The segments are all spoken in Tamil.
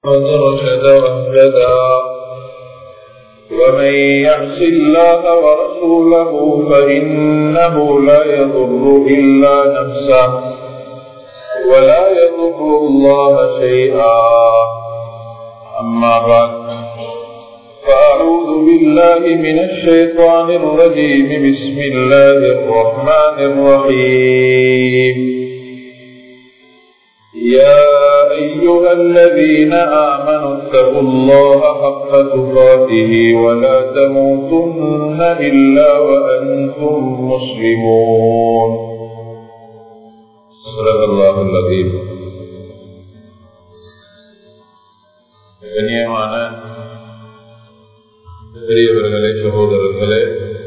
قد رشد واهتدى ومن يعص الله ورسوله فإنه لا يضر إلا نفسه ولا يضر الله شيئا أما بعد فأعوذ بالله من الشيطان الرجيم بسم الله الرحمن الرحيم يا أيها الذين آمنوا اتقوا الله حق تقاته ولا تموتن إلا وأنتم مسلمون صدق الله العظيم கண்ணியமான பெரியவர்களே சகோதரர்களே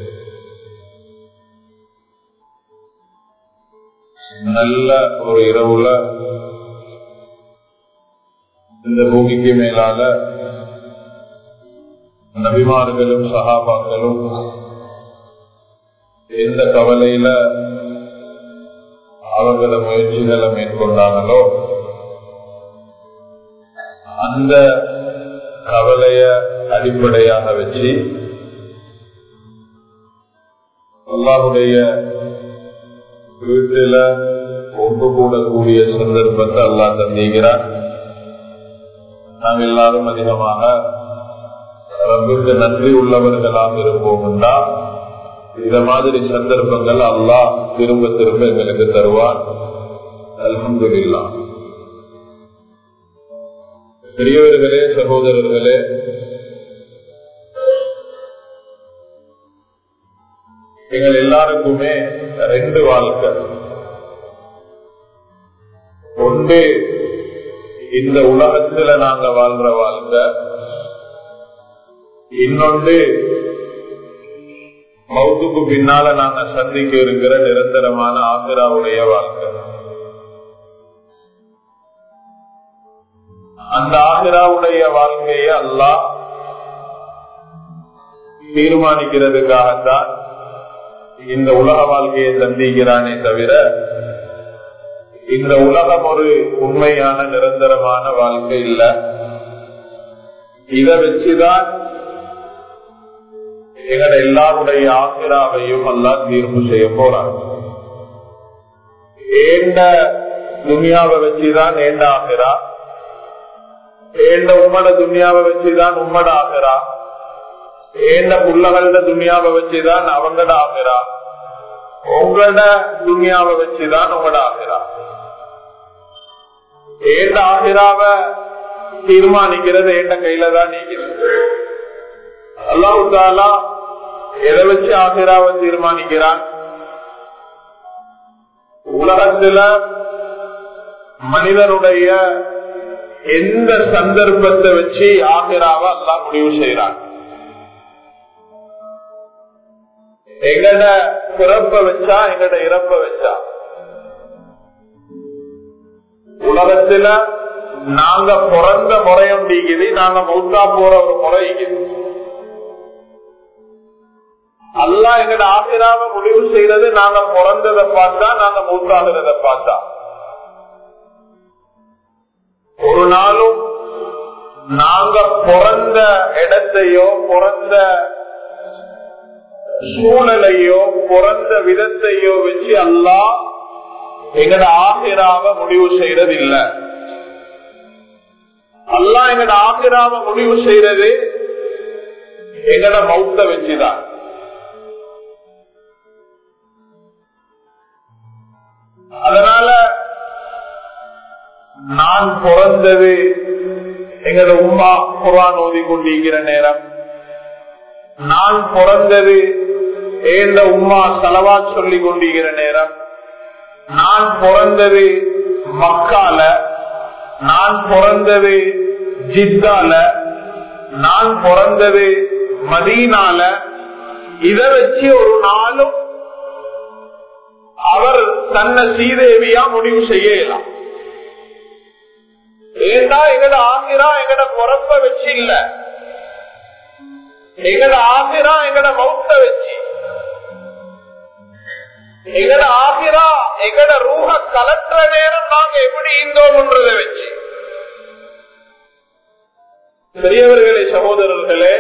நல்ல ஒரு இரவுல இந்த பூமிக்கு மேலால நபிமார்களும் சகாபாக்களும் எந்த கவலையில அவர்கள முயற்சிகளை மேற்கொண்டாங்களோ அந்த கவலைய அடிப்படையாக வச்சு அல்லாஹுடைய வீட்டில ஒன்று கூடக்கூடிய சந்தர்ப்பத்தை அல்லா தந்தீங்கிறார் நாம் எல்லாரும் அதிகமாக ரப்புக்கு நன்றி உள்ளவர்களாக இருப்போம் என்றால் இந்த மாதிரி சந்தர்ப்பங்கள் அல்லாஹ் திரும்ப திரும்ப எங்களுக்கு தருவார் அல்ஹம்துல்லா பெரியவர்களே சகோதரர்களே எங்கள் எல்லாருக்குமே ரெண்டு வாழ்க்கை ஒன்று இந்த உலகத்துல நாங்க வாழ்ற வாழ்க்கை இன்னொன்று மௌத்துக்கு பின்னால நாங்க சந்திக்க இருக்கிற நிரந்தரமான ஆசிராவுடைய வாழ்க்கை அந்த ஆசிராவுடைய வாழ்க்கையை அல்லா தீர்மானிக்கிறதுக்காகத்தான் இந்த உலக வாழ்க்கையை சந்திக்கிறானே தவிர இந்த உலகம் ஒரு உண்மையான நிரந்தரமான வாழ்க்கை இல்ல இதை வச்சுதான் எங்கட எல்லாருடைய ஆசிராவையும் எல்லாம் தீர்ப்பு செய்ய போறாங்க ஏண்ட துனியாவை வச்சுதான் ஏண்ட ஆசிரா ஏண்ட உம்மட துனியாவை வச்சுதான் உம்மட ஆகிறா ஏண்ட புள்ளகள துனியாவை வச்சுதான் அவங்கட ஆகிறா உங்களோட துனியாவை வச்சுதான் உங்களோட ஆகிறா ஏண்ட ஆகிறாவ தீர்மானிக்கிறது ஏண்ட கையில தான் நீக்கிறது அல்லாஹாலா எதை வச்சு ஆசிராவை தீர்மானிக்கிறான் உலகத்துல மனிதனுடைய எந்த சந்தர்ப்பத்தை வச்சு ஆசிராவை அல்லா முடிவு செய்யறான் எங்கட பிறப்ப வச்சா எங்கட இறப்ப வச்சா உலகத்துல நாங்க பிறந்த முறையும் நீக்குது நாங்க மௌத்தா போற ஒரு முறை அல்லா எங்கட ஆசிராவை முடிவு செய்யறது நாங்க பிறந்ததை பார்த்தா நாங்க மூத்தாகிறத பார்த்தா ஒரு நாளும் நாங்க பிறந்த இடத்தையோ பிறந்த சூழலையோ பிறந்த விதத்தையோ வச்சு அல்லா எங்கட ஆசிராவை முடிவு செய்யறது இல்ல அல்லா எங்கட ஆசிராவை முடிவு செய்யறது எங்கட மௌத்த வச்சுதான் அதனால நான் பிறந்தது எங்களோட உமா குரான் ஓதி கொண்டிருக்கிற நேரம் நான் பிறந்தது ஏந்த உமா செலவா சொல்லி கொண்டிருக்கிற நேரம் நான் பிறந்தது மக்கால நான் பிறந்தது ஜித்தால நான் பிறந்தது மதீனால இத வச்சு ஒரு நாளும் அவர் தன்னை சீதேவியா முடிவு செய்யலாம் ஏண்டா எங்கட ஆசிரா எங்கட பொறப்ப வச்சு இல்ல எங்கட ஆசிரா எங்கட மௌத்த வச்சு எங்கட ஆசிரா எங்கட ரூஹ கலற்ற நேரம் நாங்க எப்படி இருந்தோம்ன்றத வச்சு பெரியவர்களே சகோதரர்களே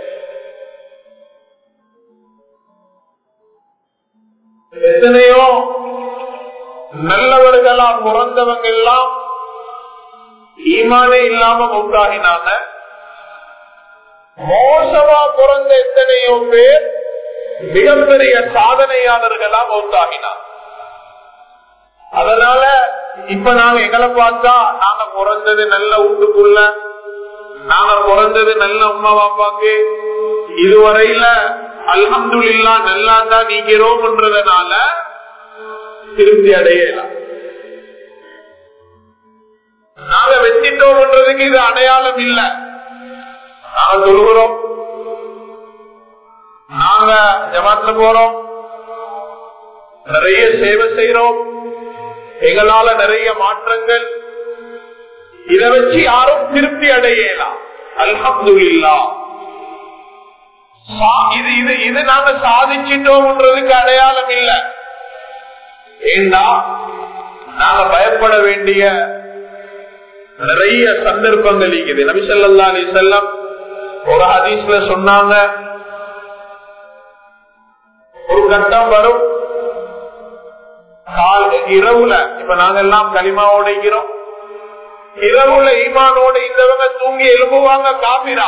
எத்தனையோ நல்லவர்களா பிறந்தவங்க எல்லாம் ஈமானே இல்லாம மௌத்தாகினாங்க மோசமா பிறந்த எத்தனையோ பேர் மிகப்பெரிய சாதனையாளர்களா மௌத்தாகினாங்க அதனால இப்ப நாங்க எங்களை பார்த்தா நாங்க பிறந்தது நல்ல வீட்டுக்குள்ள நாங்க பிறந்தது நல்ல உமா பாப்பாக்கு இதுவரையில அல்ஹம்து இல்லா நல்லா தான் நீக்கிறோம்ன்றதுனால திருப்தி அடையலாம் நாங்க வெச்சிட்டோம்ன்றதுக்கு இது அடையாளம் இல்ல நாங்க சொல்லுகிறோம் நாங்க ஜமாத்துல போறோம் நிறைய சேவை செய்யறோம் எங்களால நிறைய மாற்றங்கள் இதை வச்சு யாரும் திருப்தி அடையலாம் அல்ஹம்து இல்லா இது இது இது நாங்க சாதிச்சிட்டோம்ன்றதுக்கு அடையாளம் இல்ல ஏண்டா நாங்க பயப்பட வேண்டிய நிறைய சந்தர்ப்பங்கள் இருக்குது நபிசல்லா அலி செல்லம் ஒரு ஹதீஸ்ல சொன்னாங்க ஒரு கட்டம் வரும் கால் இரவுல இப்ப நாங்க எல்லாம் களிமாவோட இருக்கிறோம் இரவுல ஈமானோட இருந்தவங்க தூங்கி எழுப்புவாங்க காபிரா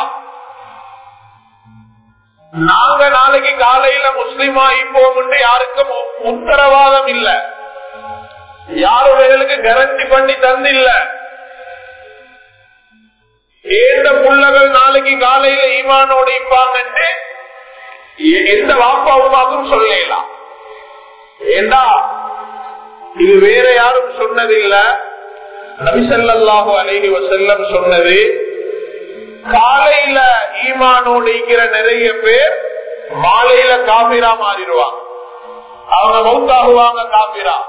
நாங்க நாளைக்கு காலையில முஸ்லிமா இப்போம் யாருக்கும் உத்தரவாதம் இல்ல யாருடையர்களுக்கு கேரண்டி பண்ணி தந்தில்ல ஏந்த புள்ளகள் நாளைக்கு காலையில ஈமானோட இப்பாங்கன்ட்டு எந்த வாப்பா உமாக்கும் சொல்லலாம் ஏண்டா இது வேற யாரும் சொன்னதில்லை நபிசல்லாஹு அலைஹி வசல்லம் சொன்னது காலையில ஈமானோடு இருக்கிற நிறைய பேர் மாலையில காபிரா மாறிடுவாங்க அவங்க மௌத்தாகுவாங்க காபிரா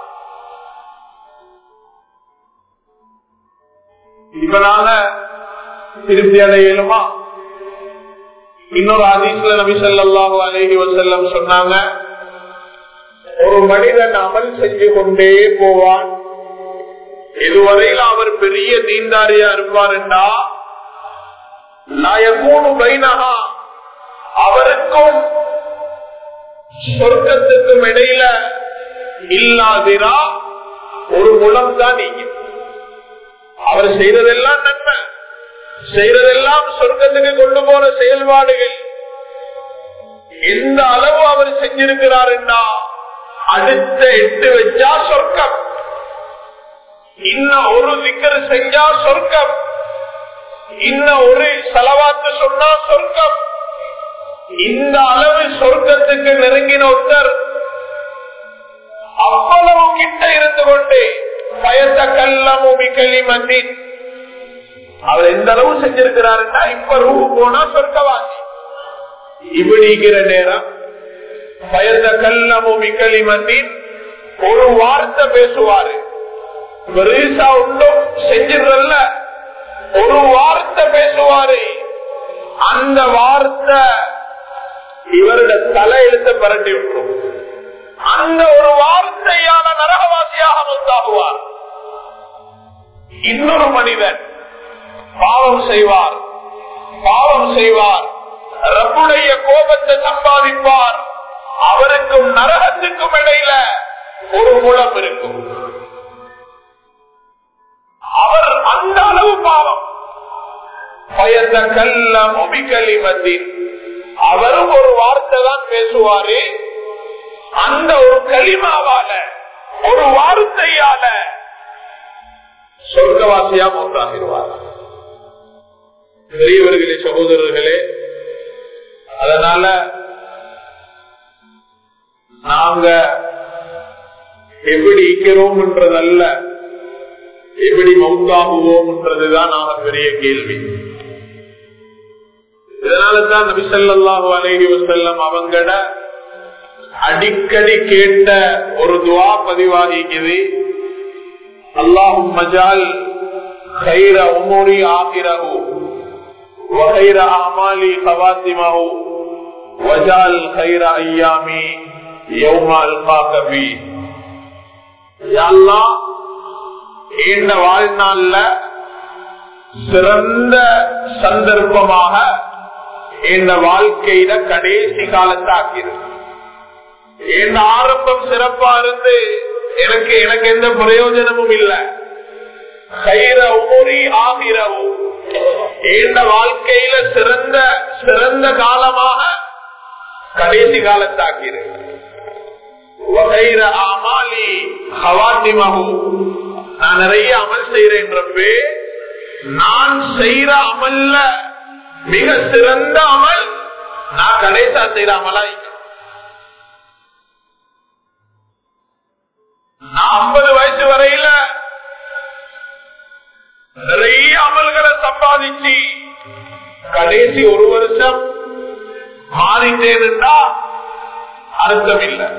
இப்ப நாங்க திருப்தி அடையலுமா இன்னொரு அதிசல நபிசல்லாஹு அலைஹி வசல்லம் சொன்னாங்க ஒரு மனிதன் அமல் செஞ்சு கொண்டே போவான் இதுவரையில் அவர் பெரிய தீண்டாரியா இருப்பாருண்டா நாயகூனு பைனகா அவருக்கும் சொர்க்கத்துக்கும் இடையில இல்லாதிரா ஒரு முலம் தான் நீங்க அவர் செய்யறதெல்லாம் நன்மை செய்யறதெல்லாம் சொர்க்கத்துக்கு கொண்டு போற செயல்பாடுகள் எந்த அளவு அவர் செஞ்சிருக்கிறாருன்னா அடுத்த எட்டு வச்சா சொர்க்கம் இன்னும் ஒரு திக்கர் செஞ்சா சொர்க்கம் இன்னும் ஒரு செலவாத்து சொன்னா சொர்க்கம் இந்த அளவு சொர்க்கத்துக்கு நெருங்கின ஒருத்தர் அவ்வளவு கிட்ட இருந்து கொண்டு பயத்த கல்லமும் களிமண்ணின் அவர் எந்த அளவு செஞ்சிருக்கிறாருன்னா இப்ப ரூ போனா சொர்க்கவாசி இப்படிங்கிற நேரம் பயந்த கல்லமும் களிமண்ணின் ஒரு வார்த்தை பேசுவாரு பெருசா ஒன்றும் செஞ்சிடல ஒரு வார்த்தை பேசுவாரு அந்த வார்த்தை இவருடைய தலையெழுத்த பரட்டி விட்டுரும் அந்த ஒரு வார்த்தையால நரகவாசியாக முத்தாகுவார் இன்னொரு மனிதன் பாவம் செய்வார் பாவம் செய்வார் ரப்புடைய கோபத்தை சம்பாதிப்பார் அவருக்கும் நரகத்துக்கும் இடையில ஒரு முலம் இருக்கும் அவர் அந்த அளவு பாவம் பயந்த கல்ல முபிகலி மத்தின் அவரும் ஒரு வார்த்தை தான் பேசுவாரு அந்த ஒரு களிமாவால ஒரு வார்த்தையால சொர்க்கவாசியா மூத்தாகிடுவார் பெரியவர்களே சகோதரர்களே அதனால நாங்க எப்படி இருக்கிறோம் என்றதல்ல எப்படி மவுத்தாகுவோம் என்றதுதான் நாம பெரிய கேள்வி இதனாலதான் நபிசல்லாஹு அலைஹி வசல்லம் அவங்கட அடிக்கடி கேட்ட ஒரு துவா பதிவாகிக்குது அல்லாஹும் மஜால் خير أمور آخره وخير أعمالي خواتمه وجعل خير أيامي يوم ألقاك فيه يا الله இந்த வாழ்நாள்ல சிறந்த சந்தர்ப்பமாக இந்த வாழ்க்கையில கடைசி காலத்தை ஆக்கிருக்கு என் ஆரம்பம் சிறப்பா இருந்து எனக்கு எனக்கு எந்த பிரயோஜனமும் இல்லை கைர உமரி ஆகிறவு இந்த வாழ்க்கையில சிறந்த சிறந்த காலமாக கடைசி காலத்தாக்கிறேன் நான் நிறைய அமல் செய்யறேன் ரப்பே நான் செய்யற அமல்ல மிக சிறந்த அமல் நான் கடைசா செய்யற அமலா நான் ஐம்பது வயசு வரையில நிறைய அமல்களை சம்பாதிச்சு கடைசி ஒரு வருஷம் மாறிட்டேன்டா அர்த்தம் இல்லை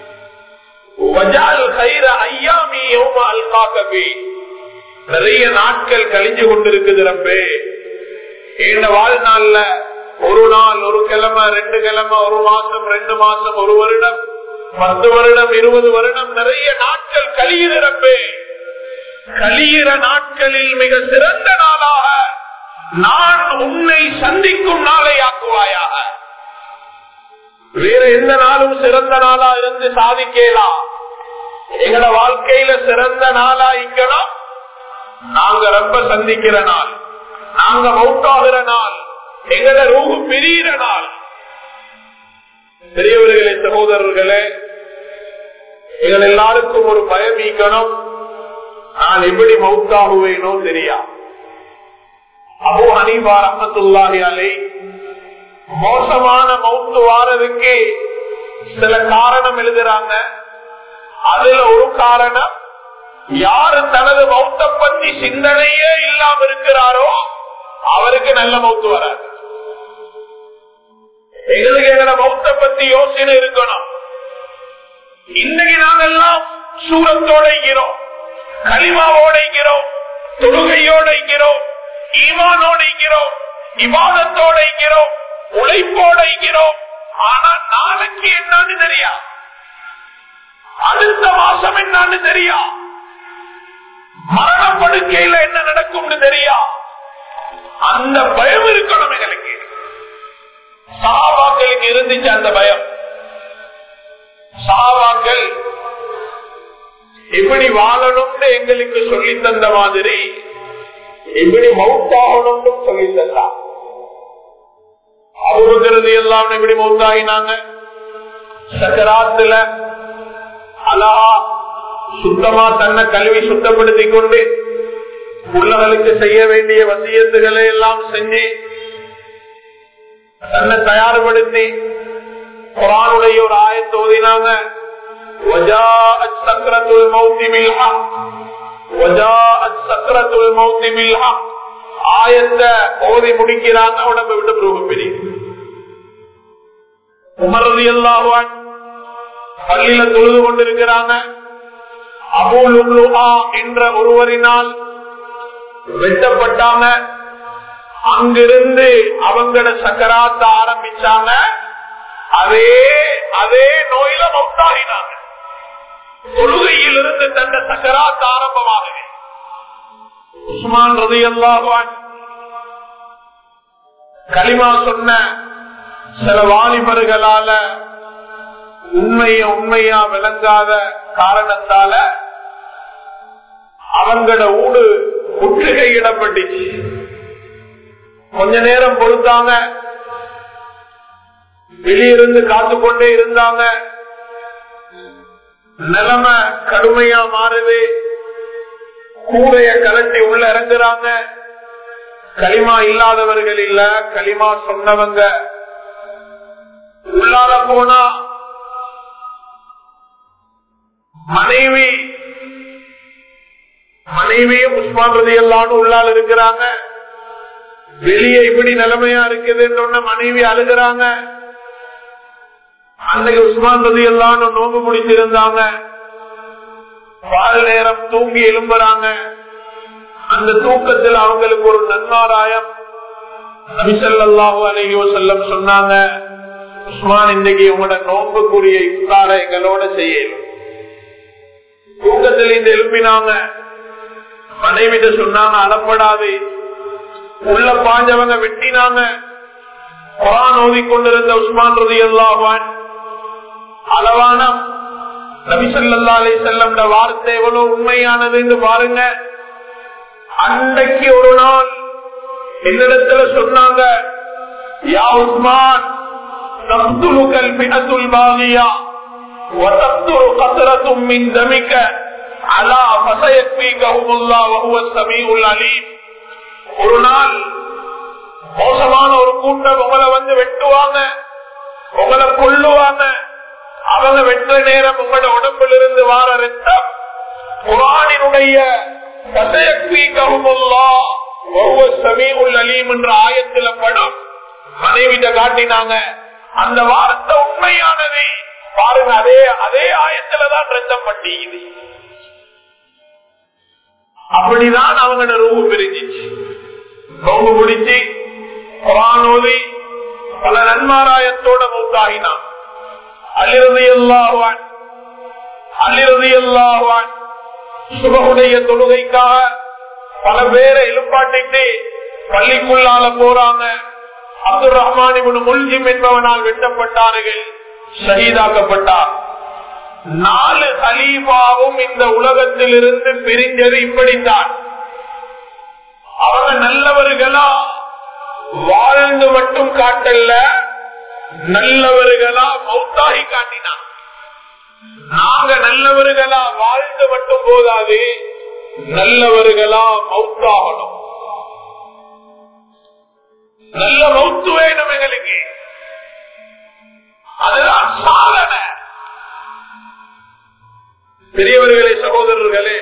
நிறைய நாட்கள் கழிஞ்சு கொண்டிருக்குது ரப்பே என் வாழ்நாள்ல ஒரு நாள் ஒரு கிழமை ரெண்டு கிழமை ஒரு மாசம் ரெண்டு மாசம் ஒரு வருடம் பத்து வருடம் இருபது வருடம் நிறைய நாட்கள் கழியிறப்பே கழியிற நாட்களில் மிக சிறந்த நாளாக நான் உன்னை சந்திக்கும் நாளை ஆக்குவாயாக வேற எந்த நாளும் சிறந்த நாளா இருந்து சாதிக்கலாம் எங்களோட வாழ்க்கையில சிறந்த நாளா இங்கணும் நாங்க ரொம்ப சந்திக்கிற நாள் நாங்க மௌத்தாகிற நாள் எங்களோட ரூபு பிரியிற நாள் பெரியவர்களே சகோதரர்களே எங்கள் எல்லாருக்கும் ஒரு பயம் ஈக்கணும் நான் எப்படி மவுத்தாகுவேனோ தெரியா அபோ ஹனீபா ரஹமத்துல்லாஹி அலை மோசமான மவுத்து வாரதுக்கு சில காரணம் எழுதுறாங்க அதுல ஒரு காரணம் யாரு தனது மௌத்த பத்தி சிந்தனையே இல்லாம இருக்கிறாரோ அவருக்கு நல்ல மௌத்து வராது எங்களுக்கு எங்களை மௌத்த பத்தி யோசனை இருக்கணும் இன்னைக்கு நாங்கெல்லாம் சூரத்தோட இருக்கிறோம் களிமாவோட இருக்கிறோம் தொழுகையோட இருக்கிறோம் ஈமானோட இருக்கிறோம் விவாதத்தோட இருக்கிறோம் உழைப்போட இருக்கிறோம் ஆனா நாளைக்கு என்னன்னு தெரியா அடுத்த மாசம் என்னன்னு தெரியா மரணப்படுக்கையில என்ன நடக்கும்னு தெரியா அந்த பயம் இருக்கணும் எங்களுக்கு சாபாக்களுக்கு இருந்துச்சு அந்த பயம் சாபாக்கள் எப்படி வாழணும்னு எங்களுக்கு சொல்லி தந்த மாதிரி எப்படி மவுத்தாகணும்னு சொல்லி தந்தா அவருங்கிறது எல்லாம் எப்படி மவுத்தாகினாங்க சக்கராத்துல அழகா சுத்தமா தன்னை கல்வி சுத்தப்படுத்திக் கொண்டு உள்ளவர்களுக்கு செய்ய வேண்டிய வசியத்துகளை எல்லாம் செஞ்சு தன்னை தயார்படுத்தி குரானுடைய ஒரு ஆயத்தை ஓதினாங்க சக்கரத்துள் மௌத்தி மில்ஹா சக்கரத்துள் மௌத்தி மில்ஹா ஆயத்தை ஓதி முடிக்கிறாங்க உடம்பை விட்டு ரூபம் பிரியும் உமரது எல்லாவான் பள்ளியில தொழுது கொண்டிருக்கிறாங்க அபூலுல்லா என்ற ஒருவரினால் வெட்டப்பட்டாங்க அங்கிருந்து அவங்கள சக்கராத்த ஆரம்பிச்சாங்க அதே அதே நோயில மௌத்தாகினாங்க தொழுகையில் இருந்து தந்த சக்கராத்த ஆரம்பமாகவே உஸ்மான் ரதி அல்லாஹான் களிமா சொன்ன சில வாலிபர்களால உண்மைய உண்மையா விளங்காத காரணத்தால அவங்களோட ஊடு முற்றுகையிடப்பட்டுச்சு கொஞ்ச நேரம் பொறுத்தாங்க வெளியிருந்து காத்து கொண்டே இருந்தாங்க நிலைமை கடுமையா மாறுது கூடைய கலட்டி உள்ள இறங்குறாங்க களிமா இல்லாதவர்கள் இல்ல களிமா சொன்னவங்க உள்ளால போனா மனைவி மனைவியும் உஸ்மான் ரதி எல்லாரும் உள்ளால் இருக்கிறாங்க வெளியே இப்படி நிலைமையா இருக்குதுன்னு மனைவி அழுகிறாங்க அன்னைக்கு உஸ்மான் ரதி எல்லாரும் நோம்பு முடிச்சிருந்தாங்க பால் நேரம் தூங்கி எழும்புறாங்க அந்த தூக்கத்தில் அவங்களுக்கு ஒரு நன்மாராயம் நபிசல்லாஹு அலையோ செல்லம் சொன்னாங்க உஸ்மான் இன்னைக்கு உங்களோட நோம்புக்குரிய இஃப்தார எங்களோட செய்யணும் தூக்கத்தில் இந்த எழுப்பினாங்க மனைவிட்ட சொன்னாங்க அறப்படாது உள்ள பாஞ்சவங்க வெட்டினாங்க குரான் ஓதிக்கொண்டிருந்த உஸ்மான் ரதி அல்லாஹான் அளவான நபிசல்லா அலி செல்லம் வார்த்தை எவ்வளவு உண்மையானதுன்னு பாருங்க அன்றைக்கு ஒரு நாள் என்னிடத்துல சொன்னாங்க யா உஸ்மான் தப்துலுக்கல் பிணத்துல் பாகியா وتقطر قطرة من دمك على فسيكفيكهم الله وهو السميع العليم ஒரு நாள் மோசமான ஒரு கூட்டம் உங்களை வந்து வெட்டுவாங்க உங்களை கொல்லுவாங்க அவங்க வெற்ற நேரம் உங்களோட உடம்பில் இருந்து வார ரத்தம் குரானினுடைய அலீம் என்ற ஆயத்துல படம் மனைவிட்ட காட்டினாங்க அந்த வார்த்தை உண்மையானது பாருங்க அதே அதே ஆயத்துலதான் ரத்தம் பட்டியுது அப்படிதான் அவங்களோட ரூபு பிரிஞ்சிச்சு நோம்பு பிடிச்சு குரானோதி பல நன்மாராயத்தோட மௌத்தாகினான் அலிரதி எல்லாவான் அலிரதி எல்லாவான் சுபகுடைய தொழுகைக்காக பல பேரை எழுப்பாட்டிட்டு பள்ளிக்குள்ளால போறாங்க அப்துல் ரஹ்மான் முல்ஜிம் என்பவனால் வெட்டப்பட்டார்கள் ஷஹீதாக்கப்பட்டார் நாலு ஹலீஃபாவும் இந்த உலகத்தில் இருந்து பிரிஞ்சது இப்படித்தான் அவங்க நல்லவர்களா வாழ்ந்து மட்டும் காட்டல்ல நல்லவர்களா மௌத்தாகி காட்டினான் நாங்க நல்லவர்களா வாழ்ந்து மட்டும் போதாது நல்லவர்களா மௌத்தாகணும் நல்ல மௌத்து வேணும் எங்களுக்கு அதுதான் சாதனை பெரியவர்களே சகோதரர்களே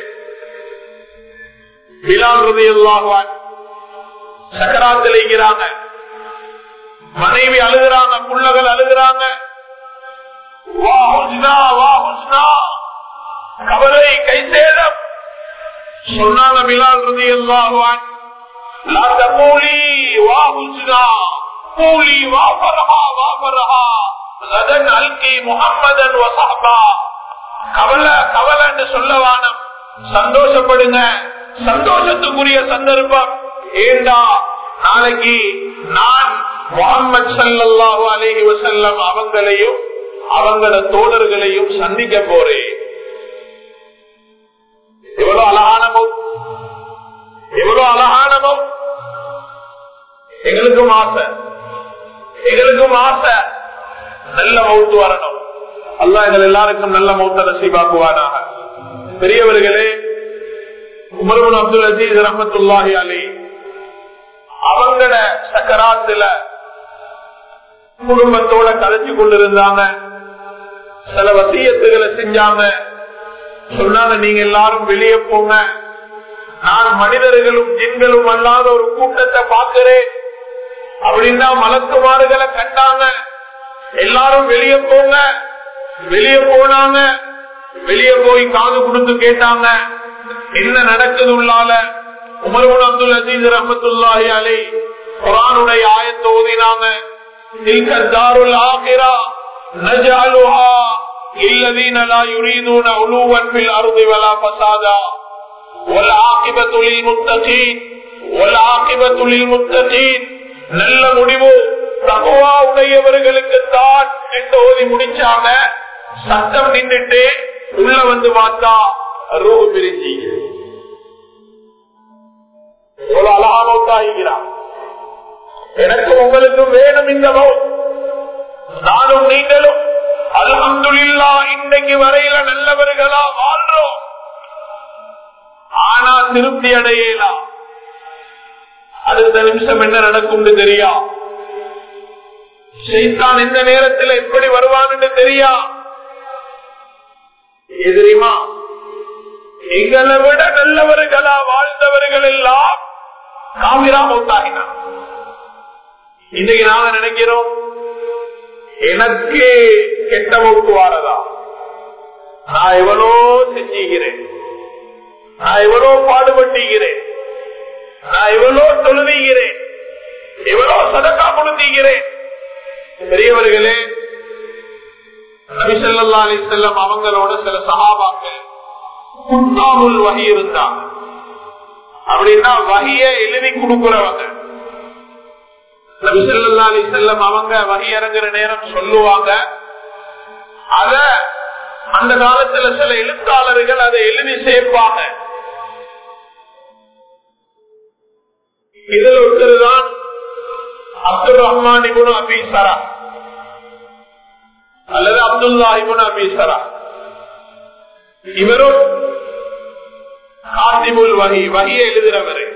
பிலால் ரதியல்லாஹான் சக்கராத்தில் இருக்கிறாங்க மனைவி அழுகிறாங்க புள்ளகள் அழுகிறாங்க வா ஹுஸ்னா, வா ஹுஸ்னா. கவலை கை சேதம் சொன்னாங்க பிலால் ரதியல்லாஹான் லா தகூலி வா ஹுஸ்னா கூலி வா ஃபர்ஹா வா ஃபர்ஹா கதன் அல்கி முஹம்மதன் வசஹபா கவலை கவலைன்னு சொல்ல வானம் சந்தோஷப்படுங்க சந்தோஷத்துக்குரிய சந்தர்ப்பம் ஏண்டா நாளைக்கு நான் முகமது சல்லாஹூ அலஹி வசல்லம் அவங்களையும் அவங்கள தோழர்களையும் சந்திக்க போறேன் எவ்வளவு அழகான மௌத் எவ்வளவு அழகான மௌத் எங்களுக்கும் ஆசை எங்களுக்கும் ஆசை நல்ல மௌத்து வரணும் அல்லா எங்கள் எல்லாருக்கும் நல்ல மௌத்த நசீபாக்குவானாக பெரியவர்களே உமர்புன் அப்துல் அஜீஸ் ரஹமத்துல்லாஹி அலி அவங்கள சக்கராத்துல குடும்பத்தோட கலைச்சு கொண்டிருந்தாங்க சில வசியத்துகளை செஞ்சாங்க சொன்னாங்க நீங்க எல்லாரும் வெளியே போங்க நான் மனிதர்களும் ஜின்களும் அல்லாத ஒரு கூட்டத்தை பார்க்கிறேன் அப்படின்னா மலக்குமாறுகளை கண்டாங்க எல்லாரும் வெளியே போங்க வெளியே போனாங்க வெளியே போய் காது கொடுத்து கேட்டாங்க என்ன நடக்குது உள்ளால உமர்புன் அப்துல் அசீஸ் ரஹமத்துல்லாஹி அலை குரானுடைய ஆயத்தை ஓதினாங்க تلك الدار الآخرة نجعلها للذين لا يريدون علوا في الأرض ولا فسادا والعاقبة للمتقين والعاقبة للمتقين நல்ல முடிவு தகுவா உடையவர்களுக்கு தான் என்று ஓதி முடிச்சாங்க சத்தம் நின்றுட்டு உள்ள வந்து பார்த்தா ரூ பிரிஞ்சி ஒரு அழகாமத்தாகிறான் எனக்கு உங்களுக்கும் வேணும் இந்த மௌத் நானும் நீங்களும் அல்ஹம்துலில்லா இன்றைக்கு வரையில நல்லவர்களா வாழ்றோம் ஆனா திருப்தி அடையலாம் அடுத்த நிமிஷம் என்ன நடக்கும் தெரியா செய்தான் எந்த நேரத்தில் எப்படி வருவான்னு தெரியா ஏன் தெரியுமா எங்களை விட நல்லவர்களா வாழ்ந்தவர்கள் எல்லாம் காவிரா மௌத்தாகினான் இன்னைக்கு நாங்க நினைக்கிறோம் எனக்கு கெட்ட மௌத்து வாரதா நான் எவ்வளோ செஞ்சுகிறேன் நான் எவ்வளோ பாடுபட்டுகிறேன் நான் எவ்வளோ தொழுதுகிறேன் எவ்வளோ சதக்கா கொடுத்துகிறேன் பெரியவர்களே நபிசல்லா அலி செல்லம் அவங்களோட சில சகாபாக்கள் குத்தாமுல் வகி இருந்தாங்க அப்படின்னா வகிய எழுதி கொடுக்கிறவங்க நபிசல்லா அலி செல்லம் அவங்க வகை இறங்குற நேரம் சொல்லுவாங்க அத அந்த காலத்துல சில எழுத்தாளர்கள் அதை எழுதி சேர்ப்பாங்க இதில் ஒருத்தருதான் அப்துல் ரஹ்மான் இபுன் அபீசரா அல்லது அப்துல்லா இபுன் அபீசரா இவரும் காசிபுல் வகி வகியை எழுதுறவரு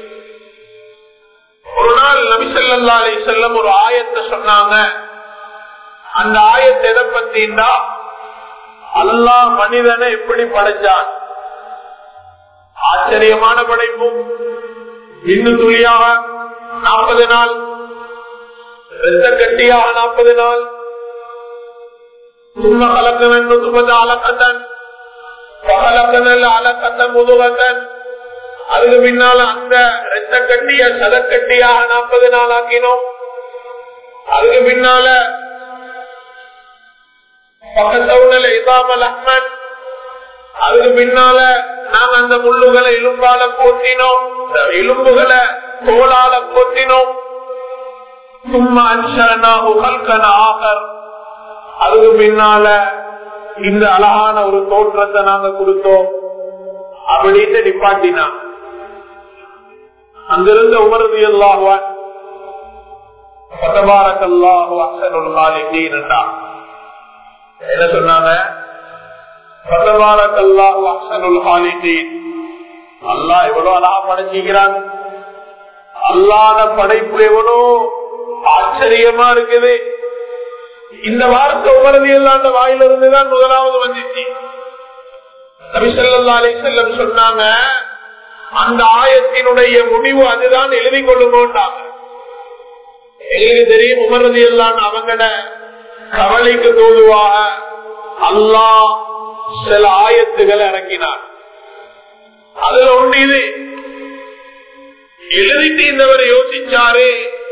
ஒரு நாள் நபிசல்லா அலி செல்லம் ஒரு ஆயத்தை சொன்னாங்க அந்த ஆயத்தை எதை பத்தின்னா அல்லா மனிதனை எப்படி படைச்சான் ஆச்சரியமான படைப்பும் இன்னும் துளியாக நாற்பது நாள் ரத்த கட்டியாக நாற்பது நாள் சும்மா கலக்கவன் நுதுபது அலக்கத்தன் பகலக்கனல் அலக்கத்தன் முதுகத்தன் அதுக்கு பின்னால அந்த ரத்த கட்டிய சதக்கட்டியாக நாற்பது நாள் ஆக்கினோம் அதுக்கு பின்னால பக்கத்தவுடல இதாமல் அஹ்மன் அதுக்கு பின்னால நாங்க அந்த முள்ளுகளை எலும்பால போத்தினோம் எலும்புகளை தோளால போத்தினோம் சும்மா அன்சரனா உகல்கன ஆகர் அதுக்கு பின்னால இந்த அழகான ஒரு தோற்றத்தை நாங்க கொடுத்தோம் அப்படின்னு நிப்பாட்டினா அங்கிருந்த உமரது எல்லாகுவான் பதபாரக்கல்லாஹு அசனுல் காலிகீன்டா என்ன சொன்னாங்க பதபாரக்கல்லாஹு அசனுல் காலிகீன் அல்லாஹ் எவ்வளவு அழகா படைச்சிக்கிறான் அல்லாத படைப்பு எவ்வளோ ஆச்சரியமா இருக்குது இந்த வார்த்தை உமரதி அல்லாண்ட வாயிலிருந்துதான் முதலாவது வந்துச்சு நபிசல்லா அலி செல்லம் சொன்னாங்க அந்த ஆயத்தினுடைய முடிவு அதுதான் எழுதி கொள்ளுமோட்டாங்க எங்களுக்கு தெரியும் உமரதி எல்லாம் அவங்கட கவலைக்கு தோதுவாக அல்லாஹ் சில ஆயத்துகள் இறங்கினார் அதுல ஒன்று இது எழுதிட்டு இருந்தவர் யோசிச்சாரு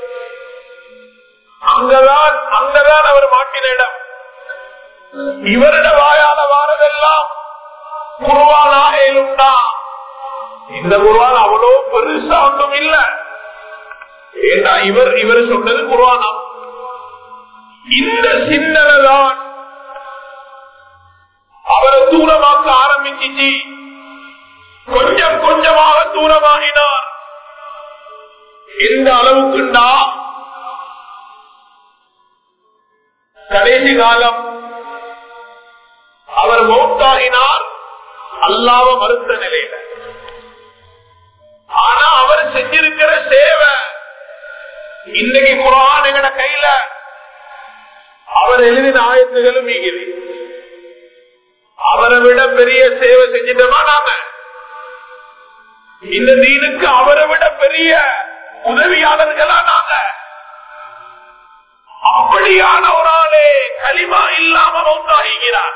அங்கதான் அங்கதான் அவர் மாட்டின இடம் இவரிட வாயால வாரதெல்லாம் குருவானாக எழுண்டா இந்த குருவான் அவ்வளோ பெருசா ஒன்றும் இல்ல ஏன்னா இவர் இவர் சொன்னது குருவானா இந்த சிந்தனை தான் அவரை தூரமாக்க ஆரம்பிச்சிச்சு கொஞ்சம் கொஞ்சமாக தூரமாகினார் எந்த அளவுக்குண்டா கடைசி காலம் அவர் மௌத்தாகினார் அல்லாவ மறுத்த நிலையில ஆனா அவர் செஞ்சிருக்கிற சேவை இன்னைக்கு குரான் எங்கட கையில அவர் எழுதின ஆயத்துகளும் மீகுது அவரை விட பெரிய சேவை செஞ்சிட்டோமா நாம இந்த தீனுக்கு அவரை விட பெரிய உதவியாளர்களா நாங்க அப்படியான ஒரு ஆளே களிமா இல்லாம மௌத்தாகிறார்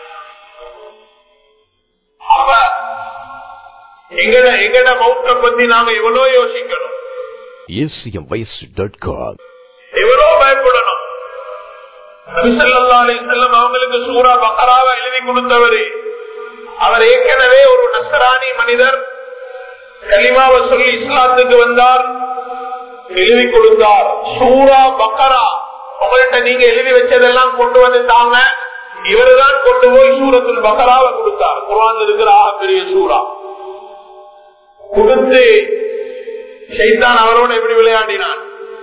அப்ப எங்கட எங்கட மௌத்த பத்தி நாங்க எவ்வளவு யோசிக்கணும் acmvoice.com எவ்வளவு பயப்படணும் நபிசல்லா அலிசல்லம் அவங்களுக்கு சூரா பக்கராவை எழுதி கொடுத்தவரு அவர் ஏற்கனவே ஒரு நசராணி மனிதர் கலிமாவை சொல்லி இஸ்லாத்துக்கு வந்தார் எழுதி கொடுத்தார் சூரா பக்கரா உங்கள்கிட்ட நீங்க எழுதி வச்சதெல்லாம் கொண்டு வந்து தாங்க இவருதான் கொண்டு போய் சூரத்துல் பக்கராவை கொடுத்தார் குரான் இருக்கிற ஆக பெரிய சூரா கொடுத்து சைத்தான் அவரோட எப்படி விளையாடினான்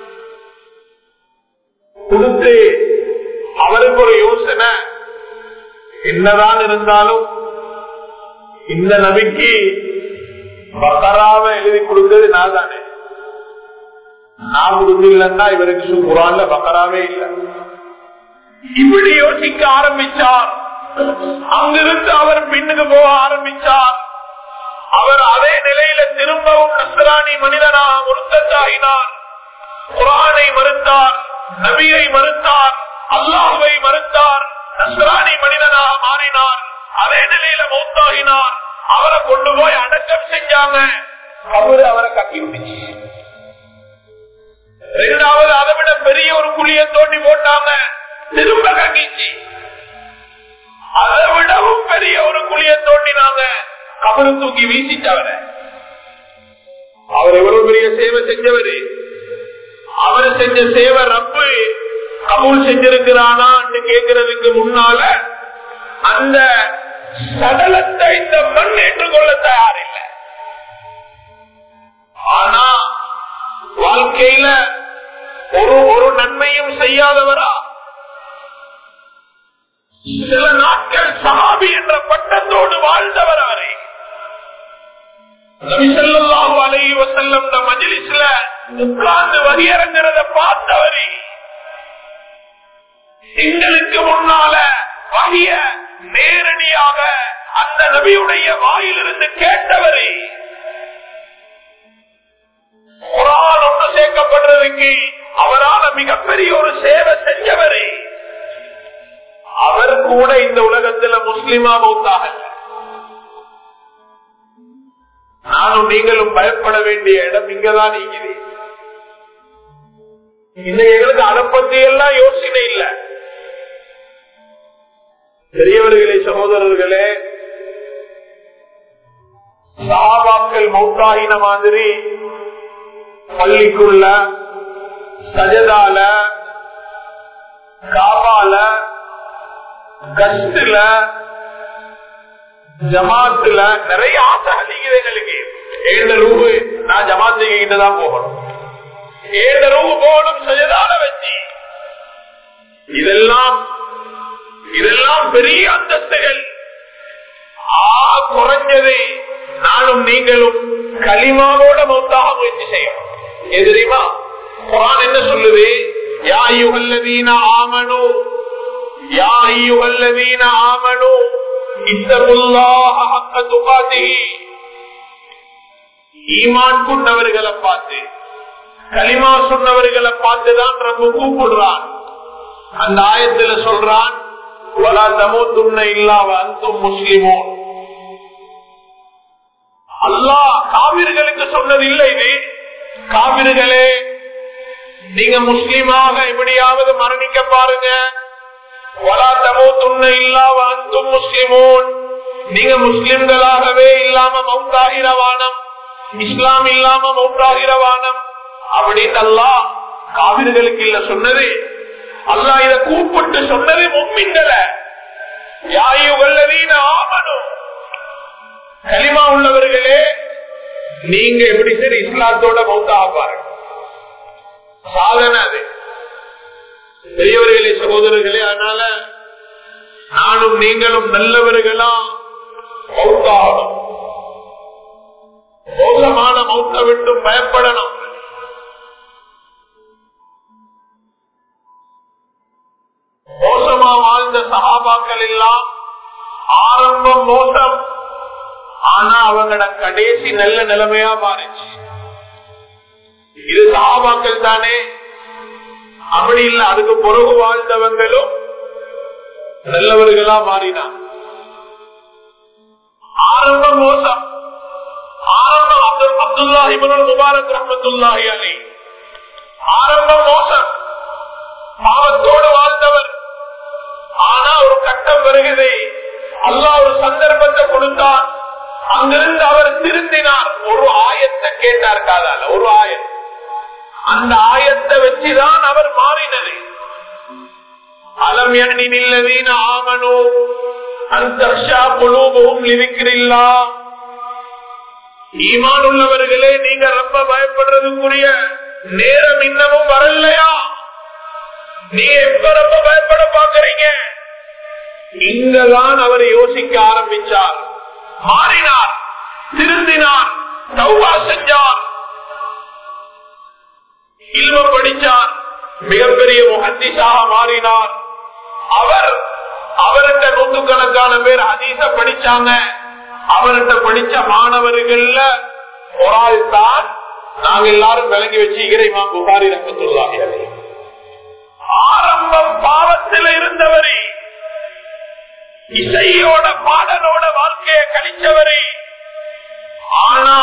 கொடுத்து அவருக்கு ஒரு யோசனை என்னதான் இருந்தாலும் இந்த நபிக்கு பக்கராவை எழுதி கொடுத்தது நான் தானே நான் கொடுத்தில்லைன்னா இவருக்கு குரான்ல பக்கராவே இல்லை இப்படி யோசிக்க ஆரம்பிச்சார் அங்கிருந்து அவர் பின்னுக்கு போக ஆரம்பிச்சார் அவர் அதே நிலையில திரும்பவும் நஸ்ராணி மனிதனாக முருத்தாகினார் குரானை மறுத்தார் நபியை மறுத்தார் அல்லாஹுவை மறுத்தார் நஸ்ராணி மனிதனாக மாறினார் அதே நிலையில மௌத்தாகினார் அவரை கொண்டு போய் அடக்கம் செஞ்சாங்க அவரு அவரை கட்டி விட்டுச்சு இரண்டாவது அதை விட பெரிய ஒரு குழிய தோண்டி போட்டாங்க திரும்ப கக்கிச்சு அதை விடவும் பெரிய ஒரு குழிய தோண்டினாங்க கபரு தூக்கி வீசிட்டவர அவர் எவ்வளவு பெரிய சேவை செஞ்சவரு அவர் செஞ்ச சேவை ரப்பு கபூல் செஞ்சிருக்கிறானா கேட்கறதுக்கு முன்னால அந்த சடலத்தை இந்த மண் ஏற்றுக்கொள்ள தயாரில்லை ஆனா வாழ்க்கையில ஒரு ஒரு நன்மையும் செய்யாதவரா சில நாட்கள் சஹாபி என்ற பட்டத்தோடு வாழ்ந்தவர் அவரே நபிசல்லாஹு அலைஹி வஸல்லம் இந்த மஜ்லிஸ்ல உட்கார்ந்து வரியறங்கிறத பார்த்தவரே எங்களுக்கு முன்னால வகிய நேரடியாக அந்த நபியுடைய வாயிலிருந்து கேட்டவரே குரான் ஒன்று சேர்க்கப்படுறதுக்கு அவரால் மிகப்பெரிய ஒரு சேவை செஞ்சவரே அவர் கூட இந்த உலகத்துல முஸ்லிமா மௌத்தாக நானும் நீங்களும் பயப்பட வேண்டிய இடம் இங்கதான் நீங்குது இந்த எங்களுக்கு அதை பத்தி எல்லாம் யோசனை இல்லை பெரியவர்களே சகோதரர்களே சாபாக்கள் மௌத்தாயின மாதிரி பள்ளிக்குள்ள சஜதால காபால கஷ்டுல ஜமாத்துல நிறைய ஆசை அதிகம் எங்களுக்கு ஏழு ரூபு நான் ஜமாத்து கிட்ட தான் போகணும் ஏழு ரூபு போகணும் சஜதால வச்சு இதெல்லாம் இதெல்லாம் பெரிய அந்தஸ்துகள் ஆ குறைஞ்சது நானும் நீங்களும் களிமாவோட மௌத்தாக முயற்சி செய்யணும் எது தெரியுமா குரான் என்ன சொல்லுது யா ஐயுகல்லதீன ஆமனு யா ஐயுகல்லதீன ஆமனு இத்தகுல்லாஹ ஹக்க துகாத்திஹி ஈமான் கொண்டவர்களை பார்த்து களிமா சொன்னவர்களை பார்த்துதான் ரொம்ப கூப்பிடுறான் அந்த ஆயத்துல சொல்றான் வலா தமோத்துன்ன இல்லாவ அந்தும் முஸ்லிமோ அல்லாஹ் காவிர்களுக்கு சொன்னது இல்லை இது காவிர்களே நீங்க முஸ்லீமாக எப்படியாவது மரணிக்க பாருங்க வலா தமோத்துன்ன இல்லாவ அந்தும் முஸ்லிமோன் நீங்க முஸ்லிம்களாகவே இல்லாம மௌத்தாகிரவானம் இஸ்லாம் இல்லாம மௌத்தாகிரவானம் அப்படின்னு அல்லாஹ் காவிர்களுக்கு இல்ல சொன்னது அல்லாஹ் இத கூப்பிட்டு சொன்னது மும்மின்களை யாயுகல்லவீன ஆமனும் களிமா உள்ளவர்களே நீங்க எப்படி சரி இஸ்லாத்தோட மௌத்தாக பாருங்க சாதனை அது பெரியவர்களே சகோதரர்களே அதனால நானும் நீங்களும் நல்லவர்களா மௌத்தாகணும் மோசமான மௌத்த விட்டு பயப்படணும் மோசமா வாழ்ந்த சகாபாக்கள் எல்லாம் ஆரம்பம் மோசம் ஆனா அவங்களோட கடைசி நல்ல நிலைமையா மாறிச்சு இது சகாபாக்கள் தானே அப்படி இல்ல அதுக்கு பிறகு வாழ்ந்தவங்களும் நல்லவர்களா மாறினான் ஆரம்பம் மோசம் ஆரம்பம் அப்துல் அப்துல்லா இவனோட முபாரக் ரஹமத்துல்லாஹி அலி ஆரம்பம் மோசம் பாவத்தோடு வாழ்ந்தவர் ஆனா ஒரு கட்டம் வருகிறது அல்லாஹ் ஒரு சந்தர்ப்பத்தை கொடுத்தார் அங்கிருந்து அவர் திருந்தினார் ஒரு ஆயத்தை கேட்டார் காதால ஒரு ஆயத் அந்த ஆயத்தை வச்சுதான் அவர் மாறினது அலம் எண்ணின் ஆமனோ அந்த குலூபவும் இருக்கிறில்லா ஈமான் உள்ளவர்களே நீங்க ரொம்ப பயப்படுறதுக்குரிய நேரம் இன்னமும் வரலையா நீ எப்ப ரொம்ப பயப்பட பாக்குறீங்க இங்கதான் அவர் யோசிக்க ஆரம்பிச்சார் மாறினார் திருந்தினார் தௌபா செஞ்சார் இல்ம படிச்சார் மிகப்பெரிய முகத்திசாக மாறினார் அவர் அவர்கிட்ட நூற்றுக்கணக்கான பேர் அதீச படிச்சாங்க அவர்கிட்ட படிச்ச மாணவர்கள்ல ஒரு ஆள் தான் நாங்க எல்லாரும் விளங்கி வச்சுக்கிறேன் புகாரி ரங்கத்துள்ளாக ஆரம்பம் பாவத்தில் இருந்தவரே இசையோட பாடலோட வாழ்க்கையை கழிச்சவரே ஆனா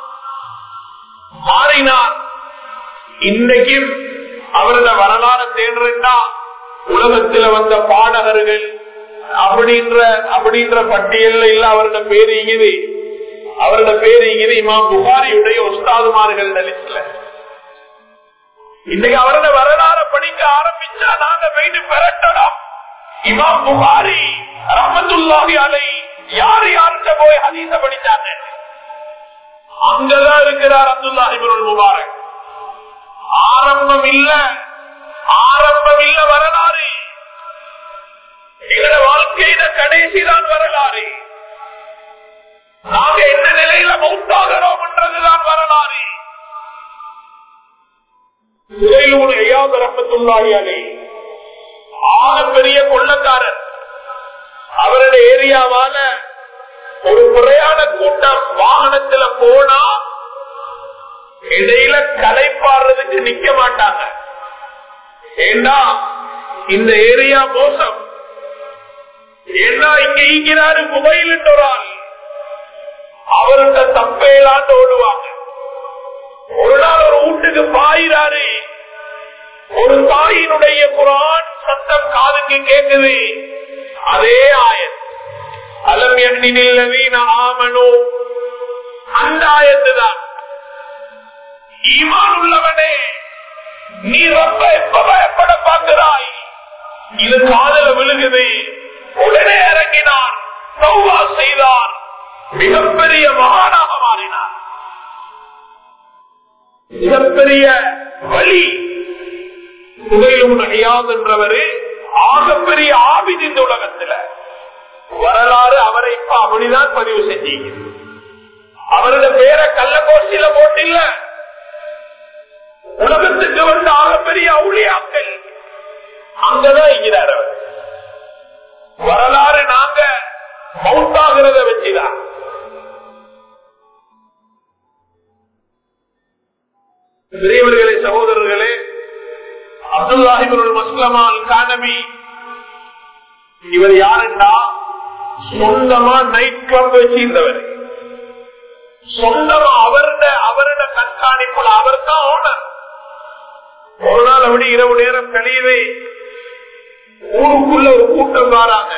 மாறினார் இன்னைக்கும் அவரது வரலாறு தேடுறா உலகத்துல வந்த பாடகர்கள் அப்படின்ற அப்படின்ற பட்டியல்ல இல்ல அவரோட பேரு இங்குது அவரோட பேரு இங்குது இமாம் புகாரியுடைய ஒஸ்தாதுமார்கள் லிஸ்ட்ல இன்னைக்கு அவரோட வரலாற படிக்க ஆரம்பிச்சா நாங்க போயிட்டு பெறட்டணும் இமாம் புகாரி ரஹமத்துல்லாஹி அலை யாரு யார்கிட்ட போய் ஹதீஸ படிச்சாங்க அங்கதான் இருக்கிறார் அப்துல்லா இபுல் முபாரக் ஆரம்பம் இல்ல ஆரம்பம் இல்ல வரலாறு எங்களோட வாழ்க்கையில கடைசிதான் வரலாறு நாங்க என்ன நிலையில மௌத்தாகிறோம் என்றதுதான் வரலாறு ஆக பெரிய கொள்ளக்காரர் அவருடைய ஏரியாவால ஒரு பிரயாண கூட்டம் வாகனத்துல போனா இடையில கலைப்பாடுறதுக்கு நிக்க மாட்டாங்க ஏண்டா இந்த ஏரியா மோசம் ஏண்டா இங்க ஈக்கிறாரு மொபைல் ஒரு ஆள் அவர்கிட்ட தப்பையெல்லாம் ஓடுவாங்க ஒரு நாள் ஒரு வீட்டுக்கு பாயிறாரு ஒரு தாயினுடைய குரான் சத்தம் காதுக்கு கேக்குது அதே ஆயத் அலம் எண்ணினில் ஆமனோ அந்த ஆயத்து தான் ஈமான் உள்ளவனே நீ ரொம்ப எப்ப பயப்பட பார்க்கிறாய் இது காதல விழுகுது உடனே இறங்கினார் சௌவா செய்தார் மிகப்பெரிய மகானாக மாறினார் மிகப்பெரிய வழி புகையிலும் அழியாது என்றவரு ஆகப்பெரிய ஆபிது இந்த உலகத்துல வரலாறு அவரை இப்ப அப்படிதான் பதிவு செஞ்சீங்க அவரது பேரை கள்ளக்கோசியில போட்டில்ல உலகத்துக்கு வந்து ஆகப்பெரிய அவுளியாக்கள் அங்கதான் இருக்கிறார் அவர் வரலாறு நாங்க மவுத்தாகிறத வச்சுதான் பெரியவர்களே சகோதரர்களே அப்துல்லாஹிபுல் மஸ்லமால் கானபி இவர் யாருண்டா சொந்தமா நைட் கிளப் வச்சிருந்தவர் சொந்தமா அவருட அவருட கண்காணிப்புல அவர் தான் ஓனர் ஒரு நாள் அப்படி இரவு நேரம் கழியவே ஊருக்குள்ள ஒரு கூட்டம் வராங்க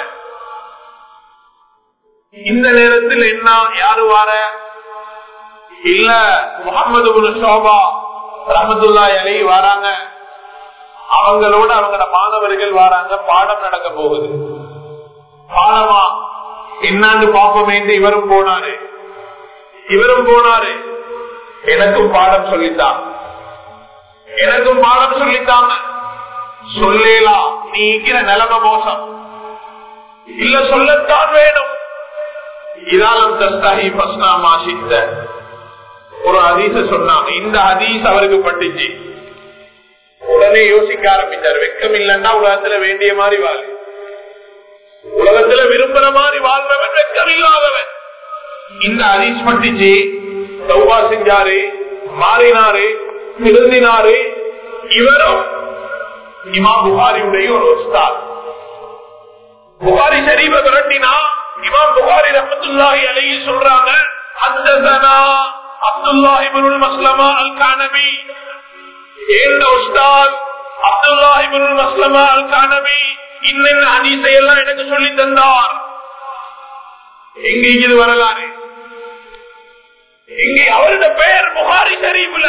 இந்த நேரத்தில் என்ன யாரு வார இல்ல முகமது சோபா ரஹமத்துல்லா அலி வராங்க அவங்களோட அவங்களோட மாணவர்கள் வராங்க பாடம் நடக்க போகுது பாடமா என்னான்னு பாப்போமே இவரும் போனாரு இவரும் போனாரு எனக்கும் பாடம் சொல்லித்தான் எனக்கும் பாடம் சொல்லித்தாங்க சொல்லலாம் நீ இருக்கிற நிலைமை மோசம் இல்ல சொல்லத்தான் வேணும் இதாலும் தஸ்தாகி பஸ்னா மாசித்த ஒரு ஹதீச சொன்னாங்க இந்த ஹதீஸ் அவருக்கு பட்டுச்சு உடனே யோசிக்க ஆரம்பிச்சார் வெக்கம் இல்லைன்னா உலகத்துல வேண்டிய மாதிரி வாழ் உலகத்துல விரும்புற மாதிரி வாழ்றவன் வெக்கம் இல்லாதவன் இந்த ஹதீஸ் பட்டுச்சு சௌபா செஞ்சாரு மாறினாரு திருந்தினாரு இவரும் இமா புகாரியுடைய ஒரு உஸ்தாத் புகாரி ஷரீப விரட்டினா இமாம் புகாரி ரஹமத்துல்லாஹி அலைஹி சொல்றாங்க ஹத்தஸனா அப்துல்லாஹ் இப்னுல் மஸ்லமா அல் கானபி ஏந்த உஸ்தாத் அப்துல்லாஹ் இப்னுல் மஸ்லமா அல் கானபி இன்னென்ன ஹதீஸை எல்லாம் எனக்கு சொல்லி தந்தார் எங்க இது வரலாறு இங்கே அவருடைய பெயர் புகாரி ஷரீஃப்ல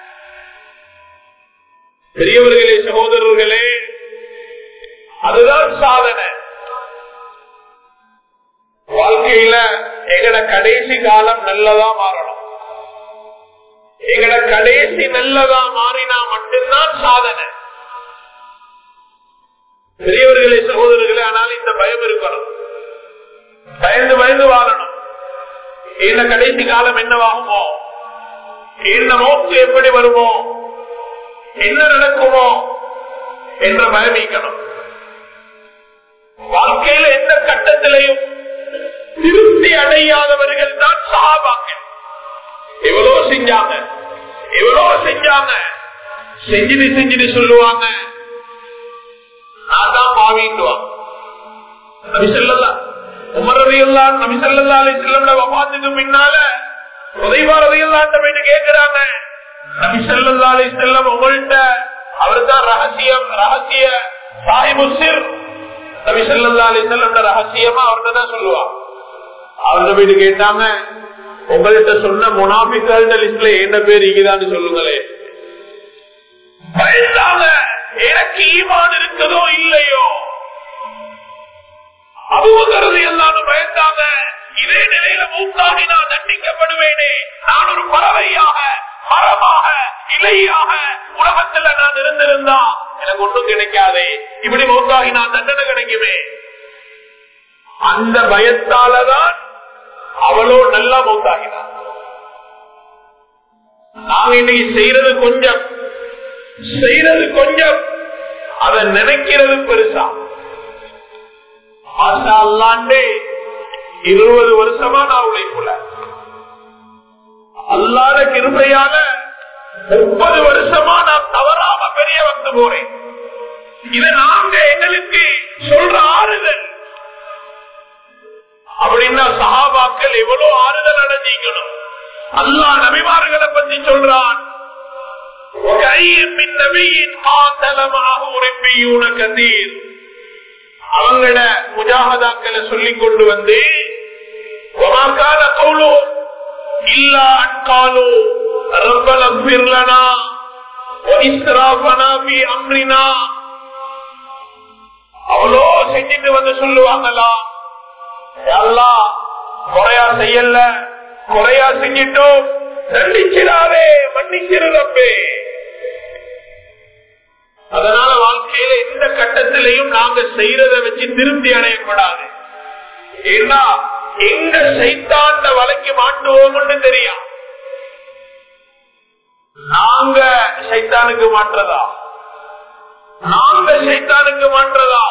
பெரியவர்களே சகோதரர்களே அதுதான் சாதனை வாழ்க்கையில எங்கட கடைசி காலம் நல்லதா மாறணும் எங்கட கடைசி நல்லதா மாறினா மட்டும்தான் சாதனை பெரியவர்களே சகோதரர்களே ஆனால் இந்த பயம் இருக்கணும் பயந்து பயந்து வாழணும் இந்த கடைசி காலம் என்னவாகுமோ இந்த மோக்கு எப்படி வருமோ என்ன நடக்குமோ என்ற பயமிக்கணும் வாழ்க்கையில எந்த கட்டத்திலையும் திருப்தி அடையாதவர்கள் தான் சகாபாக்கள் எவ்வளவு செஞ்சாங்க எவ்வளவு செஞ்சாங்க செஞ்சுட்டு செஞ்சுட்டு சொல்லுவாங்க நான் தான் பாவிட்டுவாங்க நபி சொல்லலாம் உமரதையெல்லாம் நபி சொல்லா அலி செல்லம்ல வபாத்துக்கு பின்னால உதயபாரதையெல்லாம் போயிட்டு கேட்கிறாங்க நபி சொல்லா அலி செல்லம் உங்கள்கிட்ட அவர் தான் ரகசியம் ரகசிய சாஹிபு சிர் நபி சொல்லா அலி செல்லம் ரகசியமா அவர்கிட்ட தான் சொல்லுவாங்க அவர்கிட்ட போயிட்டு கேட்டாங்க உங்கள்கிட்ட சொன்ன முனாபிக்கள் லிஸ்ட்ல என்ன பேர் இங்கதான்னு சொல்லுங்களே பயந்தாங்க எனக்கு ஈமான் இருக்குதோ இல்லையோ அபுபக்கரது எல்லாரும் பயந்தாங்க இதே நிலையில மூத்தாகி நான் தண்டிக்கப்படுவேனே நான் ஒரு பறவையாக மரமாக இலையாக உலகத்துல நான் இருந்திருந்தா எனக்கு ஒன்றும் கிடைக்காதே இப்படி மூத்தாகி நான் தண்டனை கிடைக்குமே அந்த பயத்தாலதான் அவளோ நல்லா மூத்தாகினான் நாங்க இன்னைக்கு செய்யறது கொஞ்சம் செய்யறது கொஞ்சம் அதை நினைக்கிறது பெருசா மாஷா அல்லாண்டே இருபது வருஷமா நான் உழைப்புல அல்லாத கிருபையால முப்பது வருஷமா நான் தவறாம பெரிய வந்து போறேன் இது நாங்க எங்களுக்கு சொல்ற ஆறுதல் அப்படின்னா சஹாபாக்கள் எவ்வளவு ஆறுதல் அடைஞ்சிக்கணும் அல்லா நபிமார்களை பத்தி சொல்றான் அவங்கள முஜாகதாக்களை சொல்லிக் கொண்டு வந்து ஒமாக்கால கவுளோ இல்லா அன்காலோ ரப்பலம் பிர்லனா அம்ரினா அவ்வளோ செஞ்சுட்டு வந்து சொல்லுவாங்களா எல்லாம் குறையா செய்யல குறையா செஞ்சிட்டோம் தண்டிச்சிடாதே மன்னிச்சிருந்தப்பே அதனால வாழ்க்கையில எந்த கட்டத்திலையும் நாங்க செய்யறத வச்சு திருப்தி அடையக்கூடாது ஏன்னா எங்க சைத்தாண்ட வலைக்கு மாட்டுவோம்னு தெரியும் நாங்க சைத்தானுக்கு மாற்றதா நாங்க சைத்தானுக்கு மாற்றதா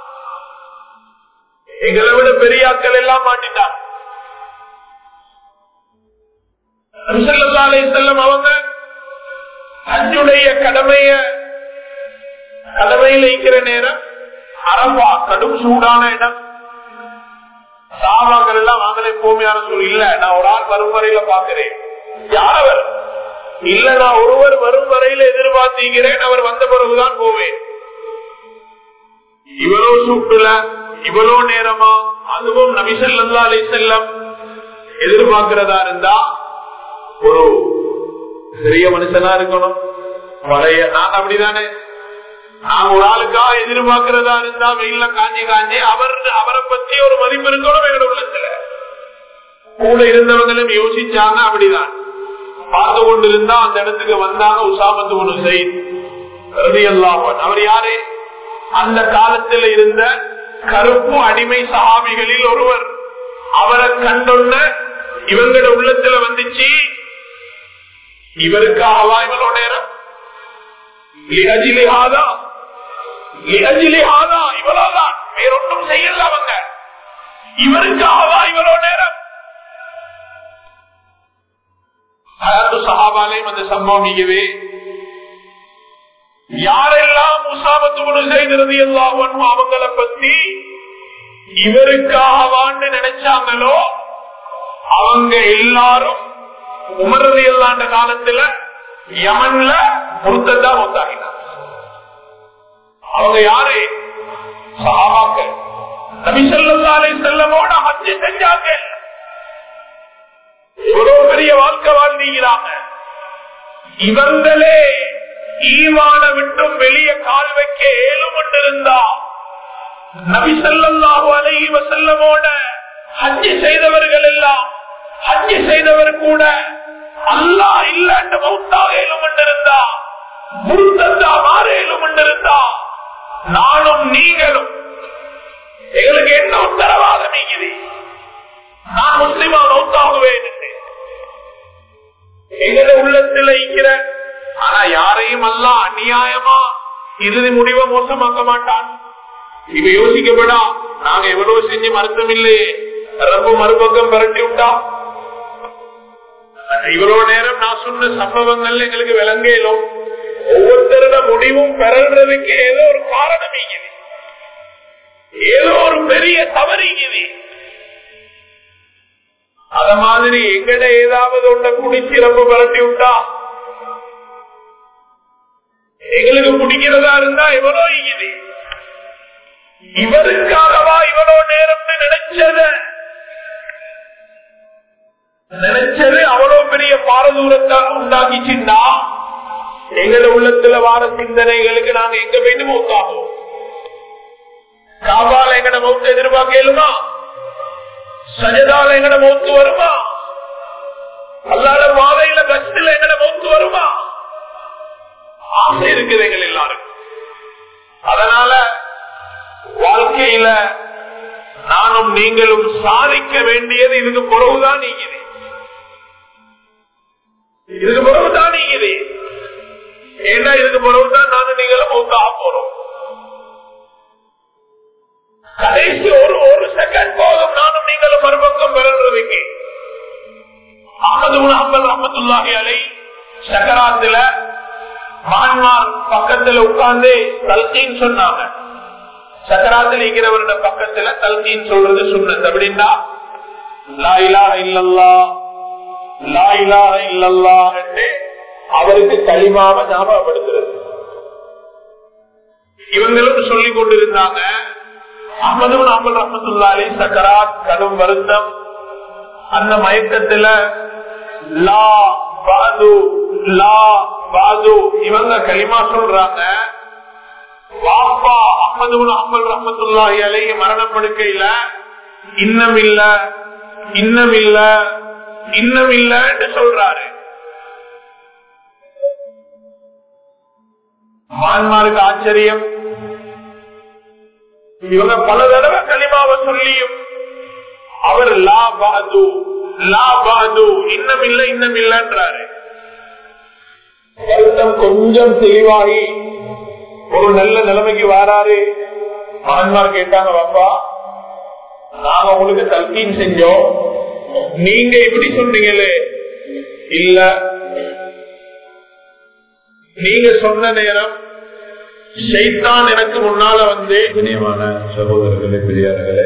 எங்களை விட பெரியாக்கள் எல்லாம் மாட்டிட்டார் செல்லம் அவங்க அஞ்சுடைய கடமைய கடமையில் இருக்கிற நேரம் அரபா கடும் சூடான இடம் சாபாக்கள் எல்லாம் வாங்கலே போமையான சூழ் இல்ல நான் ஒரு ஆள் வரும் வரையில பாக்குறேன் யாரவர் இல்ல நான் ஒருவர் வரும் வரையில எதிர்பார்த்திருக்கிறேன் அவர் வந்த பிறகுதான் போவேன் இவ்வளவு சூட்டுல இவ்வளவு நேரமா அதுவும் நபிசல்லா அலை செல்லம் எதிர்பார்க்கிறதா இருந்தா ஒரு பெரிய மனுஷனா இருக்கணும் பழைய நான் அப்படிதானே நான் ஒரு ஆளுக்கா எதிர்பார்க்கிறதா இருந்தா வெயில காஞ்சி காஞ்சி அவர் அவரை பத்தி ஒரு மதிப்பு இருக்கணும் எங்களோட உள்ளத்துல கூட இருந்தவங்களும் யோசிச்சாங்க அப்படிதான் பார்த்து கொண்டு இருந்தா அந்த இடத்துக்கு வந்தாங்க உசாமத்து ஒண்ணு செய்தி அவர் யாரு அந்த காலத்தில் இருந்த கருப்பு அடிமை சகாபிகளில் ஒருவர் அவரை கண்டொன்ன இவங்களோட உள்ளத்துல வந்துச்சு இவருக்காகவா இவளோட நேரம் இவ்வளவுதான் வேறொன்றும் செய்யல அவங்க இவருக்காகவா இவ்வளவு நேரம் சகாபாலையும் அந்த சம்பவம் நீங்கவே யாரெல்லாம் முசாபத்து செய்திருது எல்லாம் அவங்கள பத்தி இவருக்காகவான்னு நினைச்சாங்களோ அவங்க எல்லாரும் உமரது எல்லாண்ட காலத்துல யமன்ல முருத்தா ஒத்தாகினார் அவங்க யாரு சகாபாக்கள் நபிசல்லாலை செல்லமோட ஹஜ்ஜு செஞ்சாங்க எவ்வளவு பெரிய வாழ்க்கை வாழ்ந்தீங்கிறாங்க இவங்களே ஈமான விட்டும் வெளியே கால் வைக்க ஏழும் இருந்தா நபி செல்லல்லாஹு அலைஹி வசல்லமோட ஹஜ்ஜு செய்தவர்கள் எல்லாம் ஹஜ்ஜு செய்தவர் கூட அல்லா இல்லாண்ட மௌத்தாக ஏழும் இருந்தா முருத்தந்தா மாற ஏழும் இருந்தா நானும் நீங்களும் எங்களுக்கு என்ன உத்தரவாதம் இது நான் முஸ்லிமா மௌத்தாகுவேன் எங்களை உள்ளத்தில் இருக்கிற ஆனா யாரையும் அல்ல அநியாயமா இறுதி முடிவை மோசமாக்க மாட்டான் இவ யோசிக்கப்படா நாங்க எவ்வளவு செஞ்சு மருத்துவம் இல்லையே ரொம்ப மறுபக்கம் பரட்டி விட்டா இவ்வளவு நேரம் நான் சொன்ன சம்பவங்கள் எங்களுக்கு விளங்கலும் ஒவ்வொருத்தரோட முடிவும் பெறறதுக்கு ஏதோ ஒரு காரணம் இருக்குது ஏதோ ஒரு பெரிய தவறு இருக்குது அத மாதிரி எங்கட ஏதாவது ஒன்றை குடிச்சு ரொம்ப பரட்டி விட்டா எங்களுக்கு பிடிக்கிறதா இருந்தா எவ்வளோ இது இவருக்காகவா இவ்வளவு நேரம் நினைச்சத நினைச்சது அவ்வளவு பெரிய பாரதூரத்தாக உண்டாக்கிச்சுண்டா எங்களோட உள்ளத்துல வார சிந்தனைகளுக்கு நாங்க எங்க போயிட்டு மௌத்தாகும் காவால எங்கட மௌத்த எதிர்பார்க்கலுமா சஜதால எங்கட மௌத்து வருமா அல்லாத பாதையில பஸ்ல எங்கட மௌத்து வருமா ஆசை இருக்குது எங்கள் எல்லாருக்கும் அதனால வாழ்க்கையில நானும் நீங்களும் சாதிக்க வேண்டியது இதுக்கு பிறகுதான் நீங்குது இதுக்கு பிறகுதான் நீங்குது ஏன்னா இதுக்கு பிறகுதான் நானும் நீங்களும் மௌத்தாக போறோம் கடைசி ஒரு ஒரு செகண்ட் போதும் நானும் நீங்களும் மறுபக்கம் பெறன்றதுக்கு அகமது அஹமது அஹமதுல்லாஹி அலை சக்கராத்துல மகன்மார் பக்கத்துல உட்கார்ந்து தல்கீன் சொன்னாங்க சக்கராத்தில் இருக்கிறவரோட பக்கத்துல தல்கீன் சொல்றது சொன்னது அப்படின்னா லாயிலா இல்லல்லா லாயிலா இல்லல்லா என்று அவருக்கு களிமாவ ஞாபகப்படுத்துறது இவங்களும் சொல்லிக் கொண்டிருந்தாங்க அஹமது அஹமது ரஹமத்துல்லாலி சக்கராத் கடும் வருத்தம் அந்த மயக்கத்துல லா பாது லா பாது இவங்க களிமா சொல்றாங்க வாப்பா அஹமது அஹமது ரஹமத்துல்லாஹி அலைஹி மரணப்படுக்கையில இன்னம் இல்ல இன்னம் இல்ல இன்னம் இல்ல என்று சொல்றாரு மான்மாருக்கு ஆச்சரியம் இவங்க பல தடவை களிமாவை சொல்லியும் அவர் லா பாது லா பாது இன்னம் இல்ல இன்னம் இல்லன்றாரு வருத்தம் கொஞ்சம் தெளிவாகி ஒரு நல்ல நிலைமைக்கு வராரு மகன்மார் கேட்டாங்க பாப்பா நாங்க உங்களுக்கு தல்கீன் செஞ்சோம் நீங்க இப்படி சொன்னீங்களே இல்ல நீங்க சொன்ன நேரம் ஷைத்தான் எனக்கு முன்னால வந்து கண்ணியமான சகோதரர்களே பெரியார்களே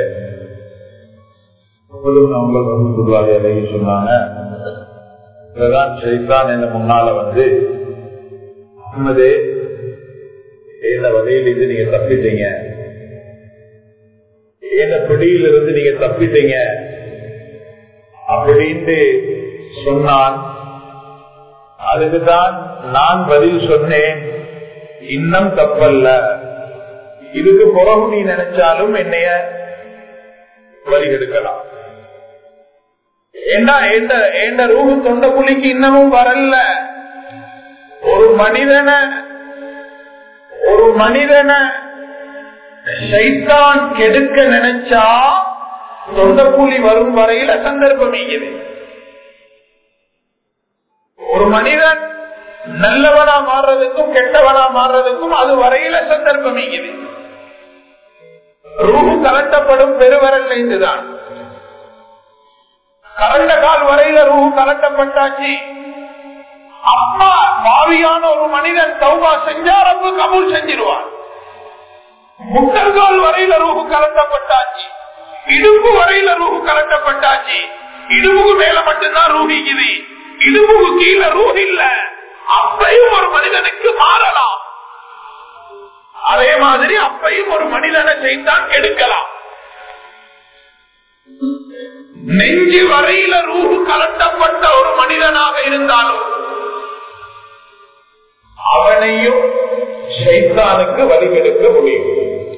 அவங்களும் ரஹமத்துல்லாஹி அலைஹி சொன்னாங்க இதுதான் ஷைத்தான் என்ன முன்னால வந்து அஹ்மதே இந்த வழியில் இருந்து நீங்க தப்பிட்டீங்க இந்த பிடியில இருந்து நீங்க தப்பிட்டீங்க அப்படின்ட்டு சொன்னான் அதுக்குதான் நான் பதில் சொன்னேன் இன்னும் தப்பல்ல இதுக்கு பிறகு நீ நினைச்சாலும் என்னைய வழி எடுக்கலாம் என்ன எந்த ரூபு தொண்ட புலிக்கு இன்னமும் வரல ஒரு மனிதனை ஒரு மனிதனை சைத்தான் கெடுக்க நினைச்சா தொண்டப்புலி வரும் வரையில சந்தர்ப்பம் இருக்குது ஒரு மனிதன் நல்லவனா மாறுறதுக்கும் கெட்டவனா மாறுறதுக்கும் அது வரையில சந்தர்ப்பம் இருக்குது ரூபு கலட்டப்படும் பெருவரல் இதுதான் கலண்ட கால் வரையில ரூபு கலட்டப்பட்டாச்சு அப்பா பாவியான ஒரு மனிதன் தௌபா செஞ்சா ரப்பு கபூல் செஞ்சிருவான் முட்டல்கால் வரையில ரூபு கலட்டப்பட்டாச்சு இடுப்பு வரையில ரூபு கலட்டப்பட்டாச்சு இடுப்புக்கு மேல மட்டும்தான் ரூபிக்குது இடுப்புக்கு கீழே ரூஹ் இல்ல அப்பையும் ஒரு மனிதனுக்கு மாறலாம் அதே மாதிரி அப்பையும் ஒரு மனிதனை செய்தான் கெடுக்கலாம் நெஞ்சு வரையில ரூஹு கலட்டப்பட்ட ஒரு மனிதனாக இருந்தாலும் அவனையும் சைத்தானுக்கு வழிகெடுக்க முடியும்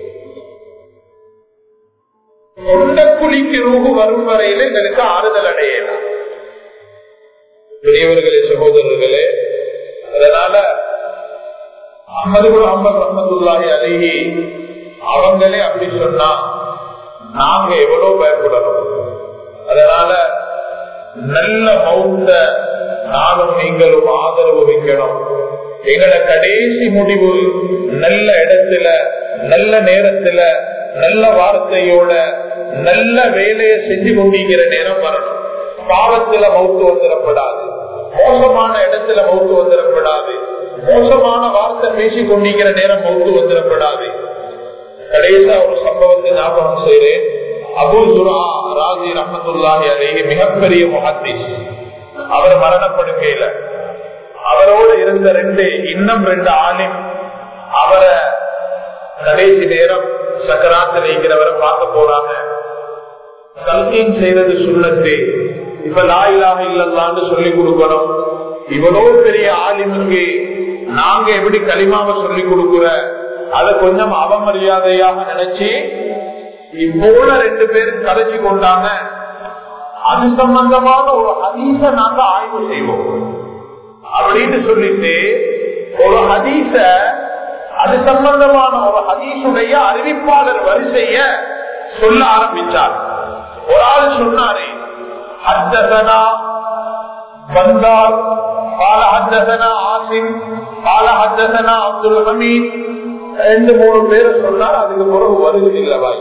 தொண்டக்குழிக்கு ரூஹு வரும் வரையில எங்களுக்கு ஆறுதல் அடையலாம் பெரியவர்களே சகோதரர்களே அதனால அஹமது அஹமது ரஹமத்துல்லாஹி அழகி அவங்களே அப்படி சொன்னா நாங்க எவ்வளவு பயப்படணும் அதனால நல்ல மௌத்த நானும் நீங்களும் ஆதரவு வைக்கணும் எங்களோட கடைசி முடிவு நல்ல இடத்துல நல்ல நேரத்துல நல்ல வார்த்தையோட நல்ல வேலையை செஞ்சு கொண்டிருக்கிற நேரம் வரணும் பாவத்துல மௌத்து வந்துடப்படாது மோசமான இடத்துல மௌத்து வந்துடப்படாது மோசமான வார்த்தை பேசி கொண்டிருக்கிற நேரம் மௌத்து வந்துடப்படாது கடைசியா ஒரு சம்பவத்தை ஞாபகம் செய்றேன் அபு சுரா ராஜி ரஹமத்துல்லாஹி அலேஹி மிகப்பெரிய முகத்தீஸ் அவர் மரணப்படுக்கையில அவரோடு இருந்த ரெண்டு இன்னும் ரெண்டு ஆலிம் அவரை கடைசி நேரம் சக்கராத்தில் இருக்கிறவரை பார்க்க போறாங்க கல்கீன் செய்தது சுண்ணத்து இப்ப லாயிலாக இல்லல்லான்னு சொல்லி கொடுக்கணும் இவ்வளவு பெரிய ஆலிமுக்கு நாங்க எப்படி களிமாவை சொல்லி கொடுக்குற அதை கொஞ்சம் அவமரியாதையாக நினைச்சு இப்போல ரெண்டு பேரும் கதைச்சு கொண்டாங்க அது சம்பந்தமான ஒரு ஹதீச நாங்க ஆய்வு செய்வோம் அப்படின்னு சொல்லிட்டு ஒரு ஹதீச அது சம்பந்தமான ஒரு ஹதீசுடைய அறிவிப்பாளர் வரிசைய சொல்ல ஆரம்பிச்சார் ஒரு ஆள் சொன்னாரு ஹத்தசனா வந்தார் கால ஹத்தசனா ஆசிம் கால ஹத்தசனா அப்துல் ஹமீத் ரெண்டு மூணு பேர் சொன்னார் அதுக்கு பிறகு வருகிறது இல்லவாய்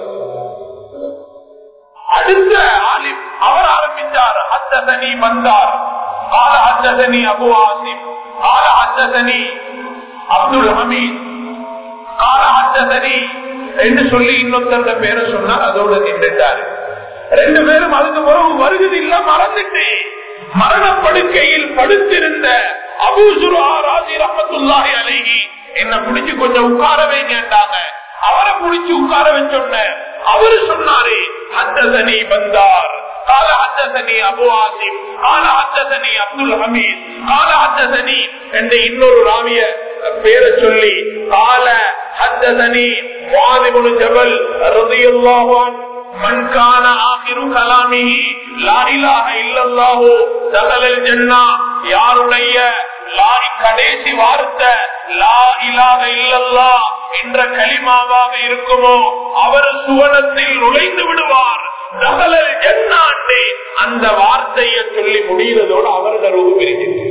அடுத்த ஆலிம் அவர் ஆரம்பித்தார் ஹத்தசனி வந்தார் கால ஹத்தசனி அபு ஆசிம் கால ஹத்தசனி அப்துல் ஹமீத் கால ஹத்தசனி என்று சொல்லி இன்னொருத்தர பேரை சொன்னார் அதோட நின்றுட்டாரு ரெண்டு பேரும் அதுக்கு பிறகு வருகிறது இல்ல மறந்துட்டு மரணப்படுக்கையில் படுத்திருந்த அபூசுரா ராஜி ரஹமத்துல்லாஹி அலைஹி என்ன பிடிச்சு கொஞ்சம் உட்கார வைங்கட்டாங்க அவரை பிடிச்சு உட்கார வச்சோன்ன அவரு சொன்னாரு ஹத்தசனி வந்தார் قال حدثني ابو عاصم قال حدثني عبد الحميد قال حدثني என்ற இன்னொரு ராவிய பேரை சொல்லி قال حدثني معاذ بن جبل رضي الله عنه من كان آخر كلامه لا إله إلا الله دخل الجنة யாருடைய லாரி கடைசி வார்த்தை லா இலாக இல்லல்லா என்ற களிமாவாக இருக்குமோ அவர் சுவனத்தில் நுழைந்து விடுவார் நகலல் ஜன்னாண்டே அந்த வார்த்தையை சொல்லி முடிகிறதோடு அவர் கருவு பிரிக்கிறது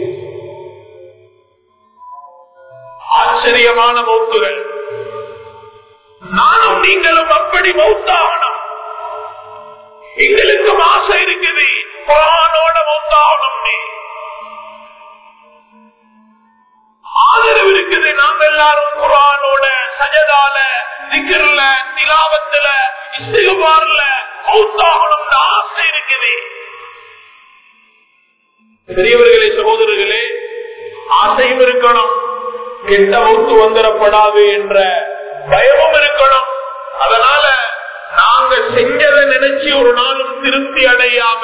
ஆச்சரியமான மௌத்துகள் நானும் நீங்களும் அப்படி மௌத்தாகணும் எங்களுக்கும் ஆசை இருக்குது குரானோட மௌத்தாகணும்னே ஆதரவு இருக்குது நாங்க எல்லாரும் குரானோட சஜதால திகர்ல திலாவத்துல இஸ்திகுபார்ல மௌத்தாகணும்னு ஆசை இருக்குது பெரியவர்களே சகோதரர்களே ஆசையும் இருக்கணும் கெட்ட மௌத்து வந்துடப்படாது என்ற பயமும் இருக்கணும் அதனால நாங்க செஞ்சதை நினைச்சு ஒரு நாளும் திருப்தி அடையாம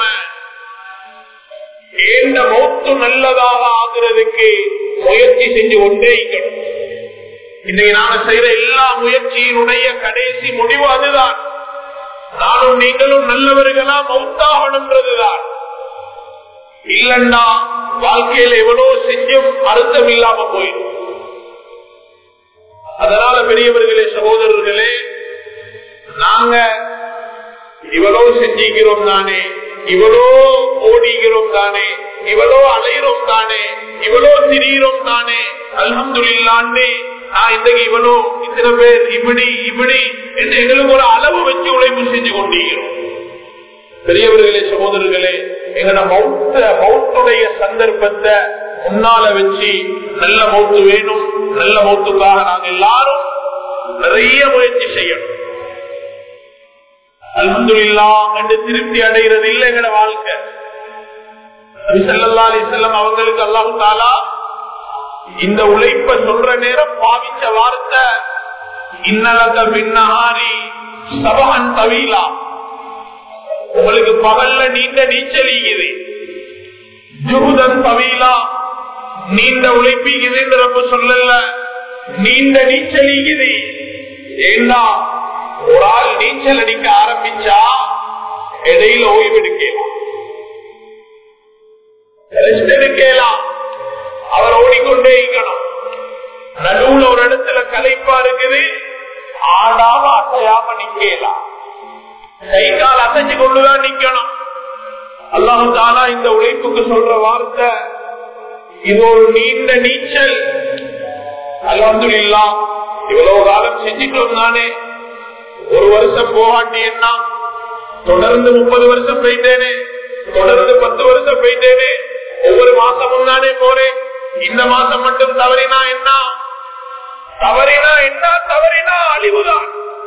ஏண்ட மௌத்து நல்லதாக ஆகுறதுக்கு முயற்சி செஞ்சு கொண்டே இருக்கணும் இன்னைக்கு நாங்க செய்யற எல்லா முயற்சியினுடைய கடைசி முடிவு அதுதான் நானும் நீங்களும் நல்லவர்களா மௌத்தாகணும்ன்றதுதான் இல்லன்னா வாழ்க்கையில எவ்வளவு செஞ்சும் அர்த்தம் இல்லாம போயிடும் அதனால பெரியவர்களே சகோதரர்களே நாங்க இவ்வளவு செஞ்சிக்கிறோம் தானே இவ்வளோ ஓடிக்கிறோம் தானே இவ்வளோ அலைகிறோம் தானே இவ்வளோ திரியிறோம் தானே அல்ஹம்துல்லாண்டே நான் இன்றைக்கு இவ்வளோ இத்தனை பேர் இப்படி இப்படி என்று எங்களுக்கு ஒரு அளவு வச்சு உழைப்பு செஞ்சு கொண்டிருக்கிறோம் பெரியவர்களே சகோதரர்களே எங்கட மௌத்த மௌத்துடைய சந்தர்ப்பத்தை முன்னால வச்சு நல்ல மௌத்து வேணும் நல்ல மௌத்துக்காக நாங்க எல்லாரும் நிறைய முயற்சி செய்யணும் அல்ஹம்துல்லா என்று திருப்தி அடைகிறது இல்லை எங்கட வாழ்க்கை செல்லல்லா செல்லம் அவங்களுக்கு அல்லாஹு தாலா இந்த உழைப்ப சொல்ற நேரம் பாவிச்ச வார்த்தை இன்னலக பின்னஹாரி சபகன் தவீலா உங்களுக்கு பகல்ல நீண்ட நீச்சல் ஈகுது ஜுகுதன் தவீலா நீண்ட உழைப்பீங்குது ரொம்ப சொல்லல நீண்ட நீச்சல் ஈகுது ஏன்னா ஒரு ஆள் நீச்சல் அடிக்க ஆரம்பிச்சா இடையில ஓய்வு எடுக்கலாம் ரெஸ்ட் எடுக்கலாம் அவர் ஓடிக்கொண்டே இருக்கணும் நடுவுல ஒரு இடத்துல கலைப்பா இருக்குது ஆடாம அசையாம நிக்கலாம் கை கால் அசைச்சு கொண்டுதான் நிக்கணும் அல்லாஹு தாலா இந்த உழைப்புக்கு சொல்ற வார்த்தை இது ஒரு நீண்ட நீச்சல் அலமதுல்லா இவ்வளவு காலம் செஞ்சிட்டோம் தானே ஒரு வருஷம் போகாட்டி என்ன தொடர்ந்து முப்பது வருஷம் போயிட்டேனே தொடர்ந்து பத்து வருஷம் போயிட்டேனே ஒவ்வொரு மாசமும் தானே போறேன் இந்த மாசம் மட்டும் தவறினா என்ன தவறினா என்ன தவறினா அழிவுதான்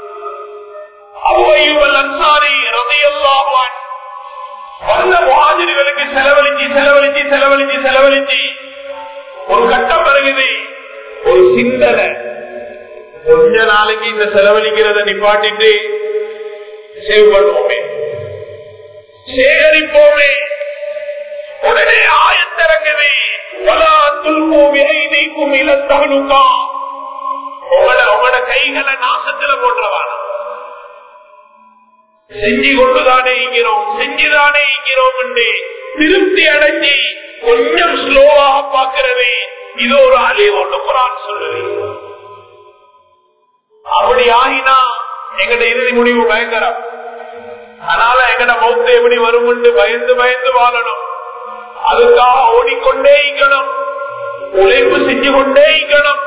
அவ்வளவு அன்சாரி ரதையல்லாவான் வந்த முகாஜிர்களுக்கு செலவழிச்சு செலவழிச்சு செலவழிச்சு செலவழிச்சு ஒரு கட்டம் வருகிறது ஒரு சிந்தனை கொஞ்ச நாளைக்கு இந்த செலவழிக்கிறத நிப்பாட்டிட்டு சேவ் பண்ணுவோமே சேகரிப்போமே உடனே ஆயத்திறங்குது ولا تلقوا بأيديكم إلى التهلكة உங்களோட உங்களோட கைகளை நாசத்துல போன்றவான செஞ்சு கொண்டுதானே இங்கிறோம் செஞ்சுதானே இங்கிறோம் என்று திருப்தி அடைஞ்சி கொஞ்சம் ஸ்லோவாக பார்க்கிறது இது ஒரு அழிவு ஒன்று குரான் சொல்லுது அப்படி ஆகினா எங்கட இறுதி முடிவு பயங்கரம் அதனால எங்கட மௌத்து எப்படி வரும் என்று பயந்து பயந்து வாழணும் அதுக்காக ஓடிக்கொண்டே இருக்கணும் உழைப்பு செஞ்சு கொண்டே இருக்கணும்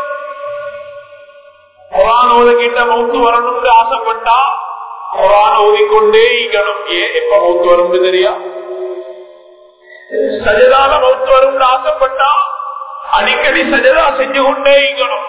குரான் ஓதுகிட்ட மௌத்து வரணும்னு ஆசைப்பட்டா குரான் ஓதிக்கொண்டே இருக்கணும் ஏன் எப்ப மௌத்து வரும்னு தெரியா சஜதால மௌத்து வரும்னு ஆசைப்பட்டா அடிக்கடி சஜதா செஞ்சு கொண்டே இருக்கணும்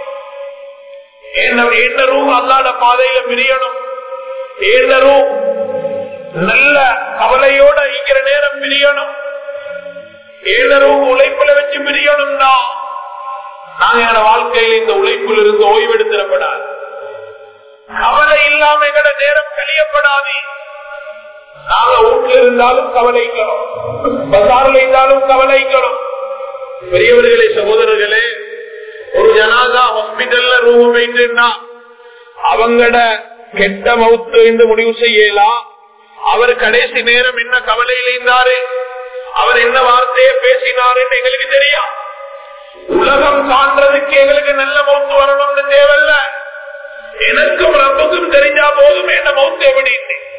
என்ன ரூம் அல்லாத பாதையில பிரியணும் என்ன ரூம் நல்ல கவலையோட இருக்கிற நேரம் பிரியணும் என்ன ரூம் உழைப்புல வச்சு பிரியணும்னா நாங்க எங்க வாழ்க்கையில் இந்த உழைப்பில் இருந்து ஓய்வெடுத்திடப்படாது கவலை இல்லாம எங்கட நேரம் கழியப்படாது நாங்க வீட்டுல இருந்தாலும் கவலைக்கிறோம் பசாரில் இருந்தாலும் கவலைக்கிறோம் பெரியவர்களே சகோதரர்களே ஒரு ஜனாதா ஹாஸ்பிட்டல்ல ரூம் போயிட்டுன்னா அவங்கட கெட்ட மவுத்து என்று முடிவு செய்யலாம் அவர் கடைசி நேரம் என்ன கவலையில் இருந்தாரு அவர் என்ன வார்த்தையை பேசினாருன்னு எங்களுக்கு தெரியும் உலகம் காண்றதுக்கு எங்களுக்கு நல்ல மௌத்து வரணும்னு தேவையில்ல எனக்கும் ரப்புக்கும் தெரிஞ்சா போதும் என்ன மௌத்து எப்படி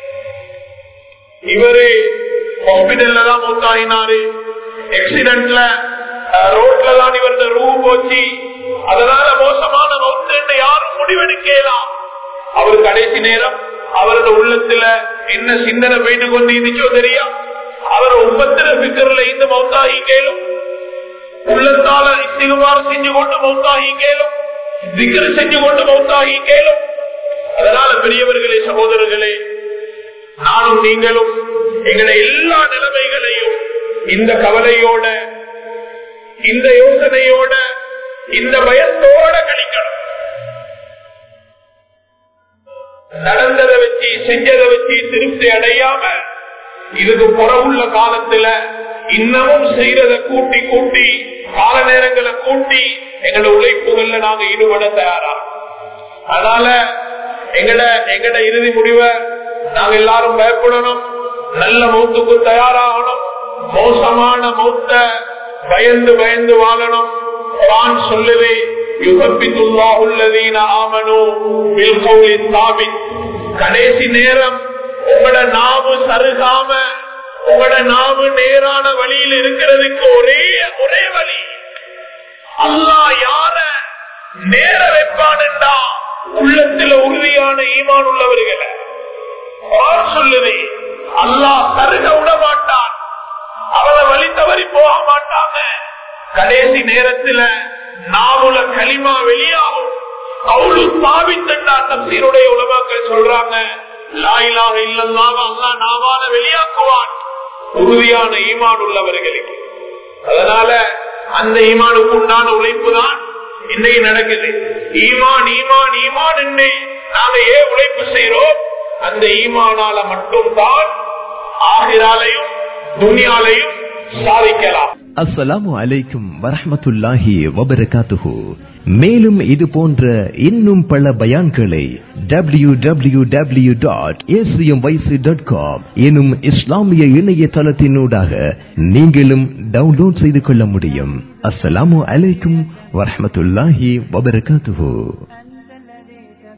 இவரு ஹாஸ்பிட்டல்ல தான் மௌத்தாயினாரு ஆக்சிடென்ட்ல ரோட்ல தான் இவரது ரூம் போச்சு அதனால மோசமான மௌத்து யாரும் முடிவெடுக்கலாம் அவர் கடைசி நேரம் அவரது உள்ளத்துல என்ன சிந்தனை போயிட்டு கொண்டு இருந்துச்சோ தெரியும் அவர் ஒவ்வொருத்தர பிக்கர்ல இந்த மௌத்தாகி கேளும் உள்ளத்தால இஸ்திகுமார் செஞ்சு கொண்டு மௌத்தாகி கேளும் திக்கர் செஞ்சு கொண்டு மௌத்தாகி கேளும் அதனால பெரியவர்களே சகோதரர்களே நானும் நீங்களும் எங்களை எல்லா நிலைமைகளையும் இந்த கவலையோட இந்த யோசனையோட இந்த பயத்தோட கழிக்கணும் நடந்ததை வச்சு செஞ்சதை வச்சு திருப்தி அடையாம இதுக்கு புறவுள்ள காலத்துல இன்னமும் செய்யறத கூட்டி கூட்டி கால நேரங்களை கூட்டி எங்களோட உழைப்புகள்ல நாங்க ஈடுபட தயாரா அதனால எங்கட எங்கட இறுதி முடிவை நாங்க எல்லாரும் பயப்படணும் நல்ல மௌத்துக்கு தயாராகணும் மோசமான மௌத்த பயந்து பயந்து வாழணும் குரான் சொல்லுது கடைசி நேரம் உங்களோட நாவு சருகாம உங்களோட நாவு நேரான வழியில் இருக்கிறதுக்கு ஒரே ஒரே வழி அல்லா யார நேர வைப்பான்டா உள்ளத்துல உறுதியான ஈமான் உள்ளவர்களை சொல்லுது அல்லா சருக விட மாட்டான் அவளை வழி தவறி போக மாட்டாங்க கடைசி நேரத்துல நாவுல களிமா வெளியாகும் கவுளு சாவித்தண்டா தப்சீருடைய உலமாக்கள் சொல்றாங்க லாயிலாக இல்லல்லாம அல்லா நாவால வெளியாக்குவான் உறுதியான ஈமான் உள்ளவர்களுக்கு அதனால அந்த ஈமானுக்கு உண்டான உழைப்பு தான் இன்னைக்கு நடக்குது ஈமான் ஈமான் ஈமான் என்று நாங்க ஏன் உழைப்பு செய்யறோம் அந்த ஈமானால மட்டும்தான் ஆகிராலையும் துணியாலையும் சாதிக்கலாம் அஸ்ஸலாமு அலைக்கும் வரஹமத்துல்லாஹி வபரகாத்துஹு மேலும் இது போன்ற இன்னும் பல பயான்களை W W W dot dot com எனும் இஸ்லாமிய இணையதளத்தினூடாக நீங்களும் டவுன்லோட் செய்து கொள்ள முடியும் அஸ்ஸலாமு அலைக்கும் வரஹமத்துல்லாஹி வபரகாத்துஹு